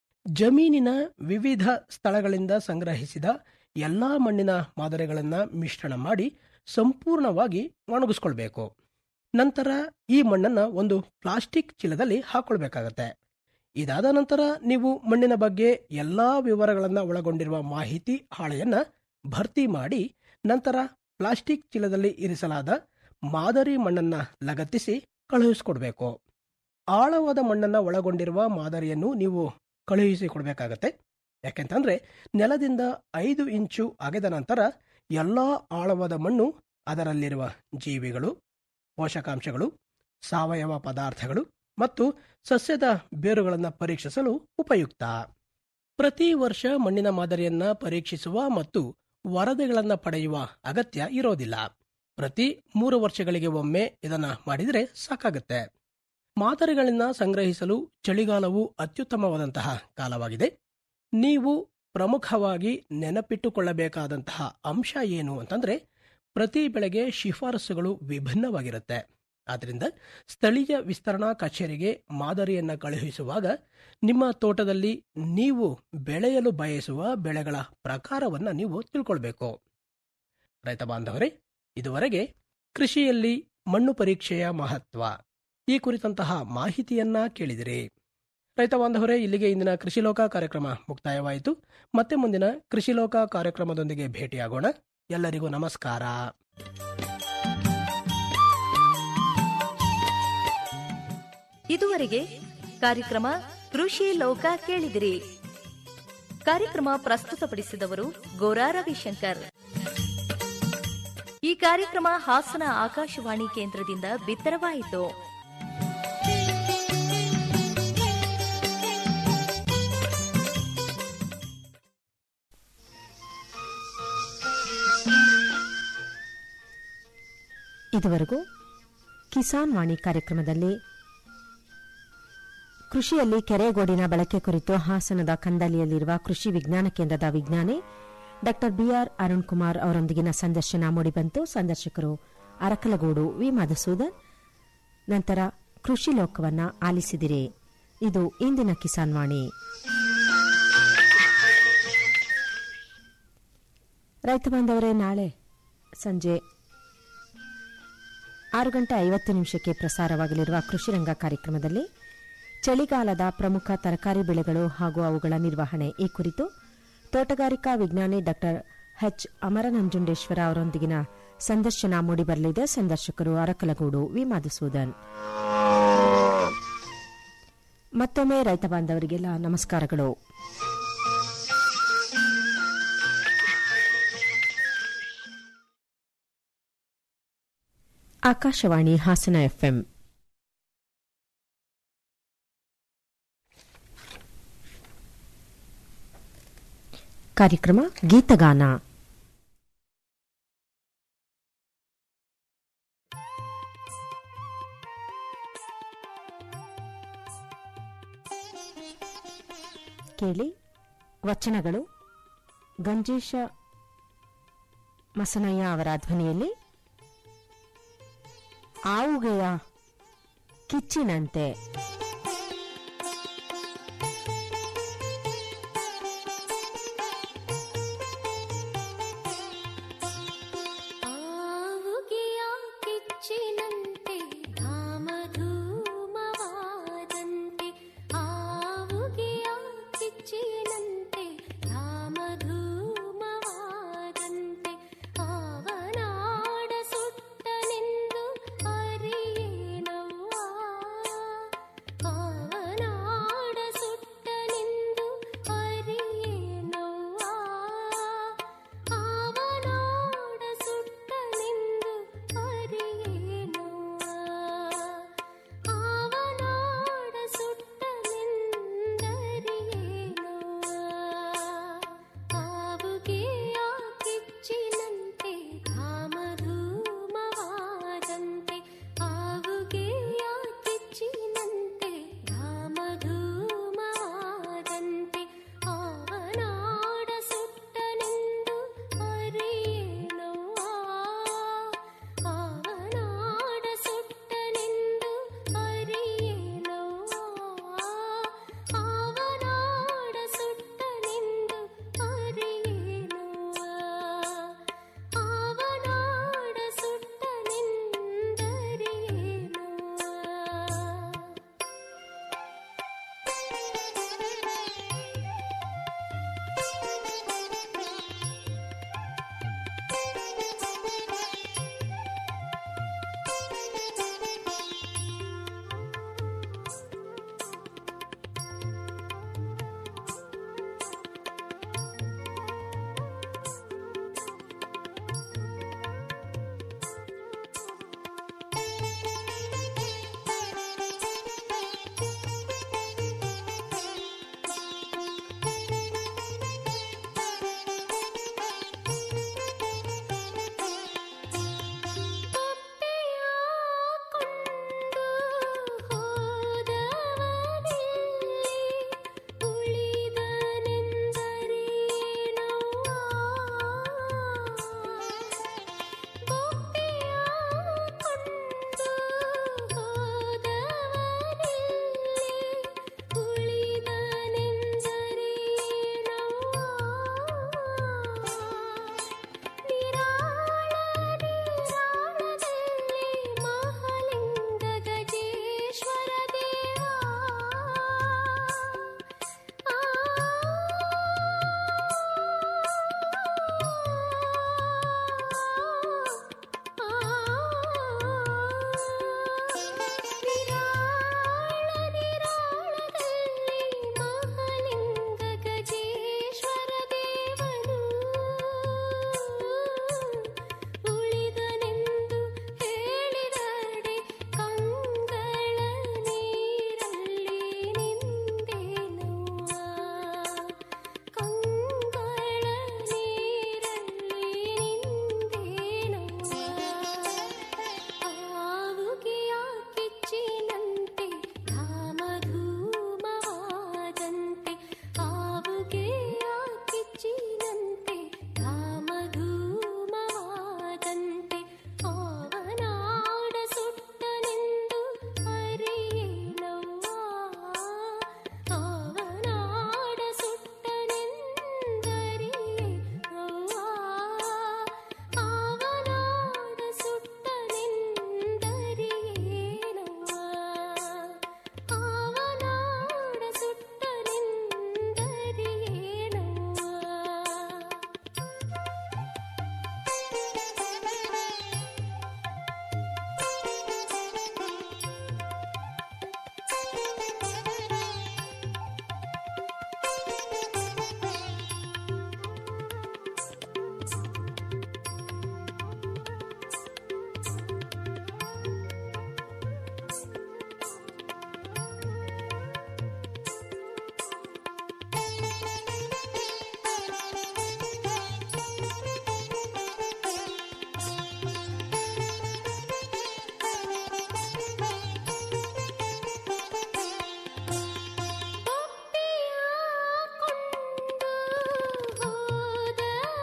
ಜಮೀನಿನ ವಿವಿಧ ಸ್ಥಳಗಳಿಂದ ಸಂಗ್ರಹಿಸಿದ ಎಲ್ಲಾ ಮಣ್ಣಿನ ಮಾದರಿಗಳನ್ನ ಮಿಶ್ರಣ ಮಾಡಿ ಸಂಪೂರ್ಣವಾಗಿ ಒಣಗಿಸ್ಕೊಳ್ಬೇಕು ನಂತರ ಈ ಮಣ್ಣನ್ನ ಒಂದು ಪ್ಲಾಸ್ಟಿಕ್ ಚೀಲದಲ್ಲಿ ಹಾಕೊಳ್ಬೇಕಾಗತ್ತೆ ಇದಾದ ನಂತರ ನೀವು ಮಣ್ಣಿನ ಬಗ್ಗೆ ಎಲ್ಲಾ ವಿವರಗಳನ್ನ ಒಳಗೊಂಡಿರುವ ಮಾಹಿತಿ ಹಾಳೆಯನ್ನ ಭರ್ತಿ ಮಾಡಿ ನಂತರ ಪ್ಲಾಸ್ಟಿಕ್ ಚೀಲದಲ್ಲಿ ಇರಿಸಲಾದ ಮಾದರಿ ಮಣ್ಣನ್ನ ಲಗತ್ತಿಸಿ ಕಳುಹಿಸಿಕೊಡ್ಬೇಕು ಆಳವಾದ ಮಣ್ಣನ್ನ ಒಳಗೊಂಡಿರುವ ಮಾದರಿಯನ್ನು ನೀವು ಕಳುಹಿಸಿ ಕೊಡಬೇಕಾಗತ್ತೆ ಯಾಕೆಂತಂದ್ರೆ ನೆಲದಿಂದ ಐದು ಇಂಚು ಅಗೆದ ನಂತರ ಎಲ್ಲಾ ಆಳವಾದ ಮಣ್ಣು ಅದರಲ್ಲಿರುವ ಜೀವಿಗಳು ಪೋಷಕಾಂಶಗಳು ಸಾವಯವ ಪದಾರ್ಥಗಳು ಮತ್ತು ಸಸ್ಯದ ಬೇರುಗಳನ್ನು ಪರೀಕ್ಷಿಸಲು ಉಪಯುಕ್ತ ಪ್ರತಿ ವರ್ಷ ಮಣ್ಣಿನ ಮಾದರಿಯನ್ನ ಪರೀಕ್ಷಿಸುವ ಮತ್ತು ವರದಿಗಳನ್ನ ಪಡೆಯುವ ಅಗತ್ಯ ಇರೋದಿಲ್ಲ ಪ್ರತಿ ಮೂರು ವರ್ಷಗಳಿಗೆ ಒಮ್ಮೆ ಇದನ್ನ ಮಾಡಿದರೆ ಸಾಕಾಗುತ್ತೆ ಮಾದರಿಗಳನ್ನ ಸಂಗ್ರಹಿಸಲು ಚಳಿಗಾಲವು ಅತ್ಯುತ್ತಮವಾದಂತಹ ಕಾಲವಾಗಿದೆ ನೀವು ಪ್ರಮುಖವಾಗಿ ನೆನಪಿಟ್ಟುಕೊಳ್ಳಬೇಕಾದಂತಹ ಅಂಶ ಏನು ಅಂತಂದ್ರೆ ಪ್ರತಿ ಬೆಳೆಗೆ ಶಿಫಾರಸುಗಳು ವಿಭಿನ್ನವಾಗಿರುತ್ತೆ ಆದ್ದರಿಂದ ಸ್ಥಳೀಯ ವಿಸ್ತರಣಾ ಕಚೇರಿಗೆ ಮಾದರಿಯನ್ನ ಕಳುಹಿಸುವಾಗ ನಿಮ್ಮ ತೋಟದಲ್ಲಿ ನೀವು ಬೆಳೆಯಲು ಬಯಸುವ ಬೆಳೆಗಳ ಪ್ರಕಾರವನ್ನ ನೀವು ತಿಳ್ಕೊಳ್ಬೇಕು ರೈತ ಬಾಂಧವರೇ ಇದುವರೆಗೆ ಕೃಷಿಯಲ್ಲಿ ಮಣ್ಣು ಪರೀಕ್ಷೆಯ ಮಹತ್ವ ಈ ಕುರಿತಂತಹ ಮಾಹಿತಿಯನ್ನ ಕೇಳಿದಿರಿ ರೈತ ಬಾಂಧವರೇ ಇಲ್ಲಿಗೆ ಇಂದಿನ ಕೃಷಿ ಲೋಕ ಕಾರ್ಯಕ್ರಮ ಮುಕ್ತಾಯವಾಯಿತು ಮತ್ತೆ ಮುಂದಿನ ಕೃಷಿ ಲೋಕ ಕಾರ್ಯಕ್ರಮದೊಂದಿಗೆ ಭೇಟಿಯಾಗೋಣ ಎಲ್ಲರಿಗೂ ನಮಸ್ಕಾರ ಇದುವರೆಗೆ ಕಾರ್ಯಕ್ರಮ ಕೃಷಿ ಲೋಕ ಕೇಳಿದಿರಿ ಕಾರ್ಯಕ್ರಮ ಪ್ರಸ್ತುತಪಡಿಸಿದವರು ಗೋರಾ ರವಿಶಂಕರ್ ಈ ಕಾರ್ಯಕ್ರಮ ಹಾಸನ ಆಕಾಶವಾಣಿ ಕೇಂದ್ರದಿಂದ ಬಿತ್ತರವಾಯಿತು ಇದುವರೆಗೂ ಕಿಸಾನ್ ವಾಣಿ ಕಾರ್ಯಕ್ರಮದಲ್ಲಿ ಕೃಷಿಯಲ್ಲಿ ಕೆರೆಗೋಡಿನ ಬಳಕೆ ಕುರಿತು ಹಾಸನದ ಕಂದಲಿಯಲ್ಲಿರುವ ಕೃಷಿ ವಿಜ್ಞಾನ ಕೇಂದ್ರದ ವಿಜ್ಞಾನಿ ಡಾ ಬಿಆರ್ ಅರುಣ್ ಕುಮಾರ್ ಅವರೊಂದಿಗಿನ ಸಂದರ್ಶನ ಮೂಡಿಬಂತು ಸಂದರ್ಶಕರು ಅರಕಲಗೂಡು ವಿ ಮಧುಸೂದನ್ ನಂತರ ಕೃಷಿ ಲೋಕವನ್ನ ಆಲಿಸಿದಿರಿ ಇದು ಇಂದಿನ ಕಿಸಾನ್ ವಾಣಿ ರೈತ ಬಾಂಧವರೇ ನಾಳೆ ಸಂಜೆ ಆರು ಗಂಟೆ ಐವತ್ತು ನಿಮಿಷಕ್ಕೆ ಪ್ರಸಾರವಾಗಲಿರುವ ಕೃಷಿರಂಗ ಕಾರ್ಯಕ್ರಮದಲ್ಲಿ ಚಳಿಗಾಲದ ಪ್ರಮುಖ ತರಕಾರಿ ಬೆಳೆಗಳು ಹಾಗೂ ಅವುಗಳ ನಿರ್ವಹಣೆ ಈ ಕುರಿತು ತೋಟಗಾರಿಕಾ ವಿಜ್ಞಾನಿ ಡಾ ಎಚ್ ಅಮರನಂಜುಂಡೇಶ್ವರ ಅವರೊಂದಿಗಿನ ಸಂದರ್ಶನ ಮೂಡಿಬರಲಿದೆ ಸಂದರ್ಶಕರು ಅರಕಲಗೂಡು ವಿ ಮಧುಸೂದನ್ ಮತ್ತೊಮ್ಮೆ ರೈತ ಬಾಂಧವರಿಗೆಲ್ಲ ನಮಸ್ಕಾರಗಳು ಆಕಾಶವಾಣಿ ಹಾಸನ ಎಫ್ಎಂ ಕಾರ್ಯಕ್ರಮ ಗೀತಗಾನ ಕೇಳಿ ವಚನಗಳು ಗಂಜೇಶ ಮಸನಯ್ಯ ಅವರ ಧ್ವನಿಯಲ್ಲಿ ಆವುಗೆಯ ಕಿಚ್ಚಿನಂತೆ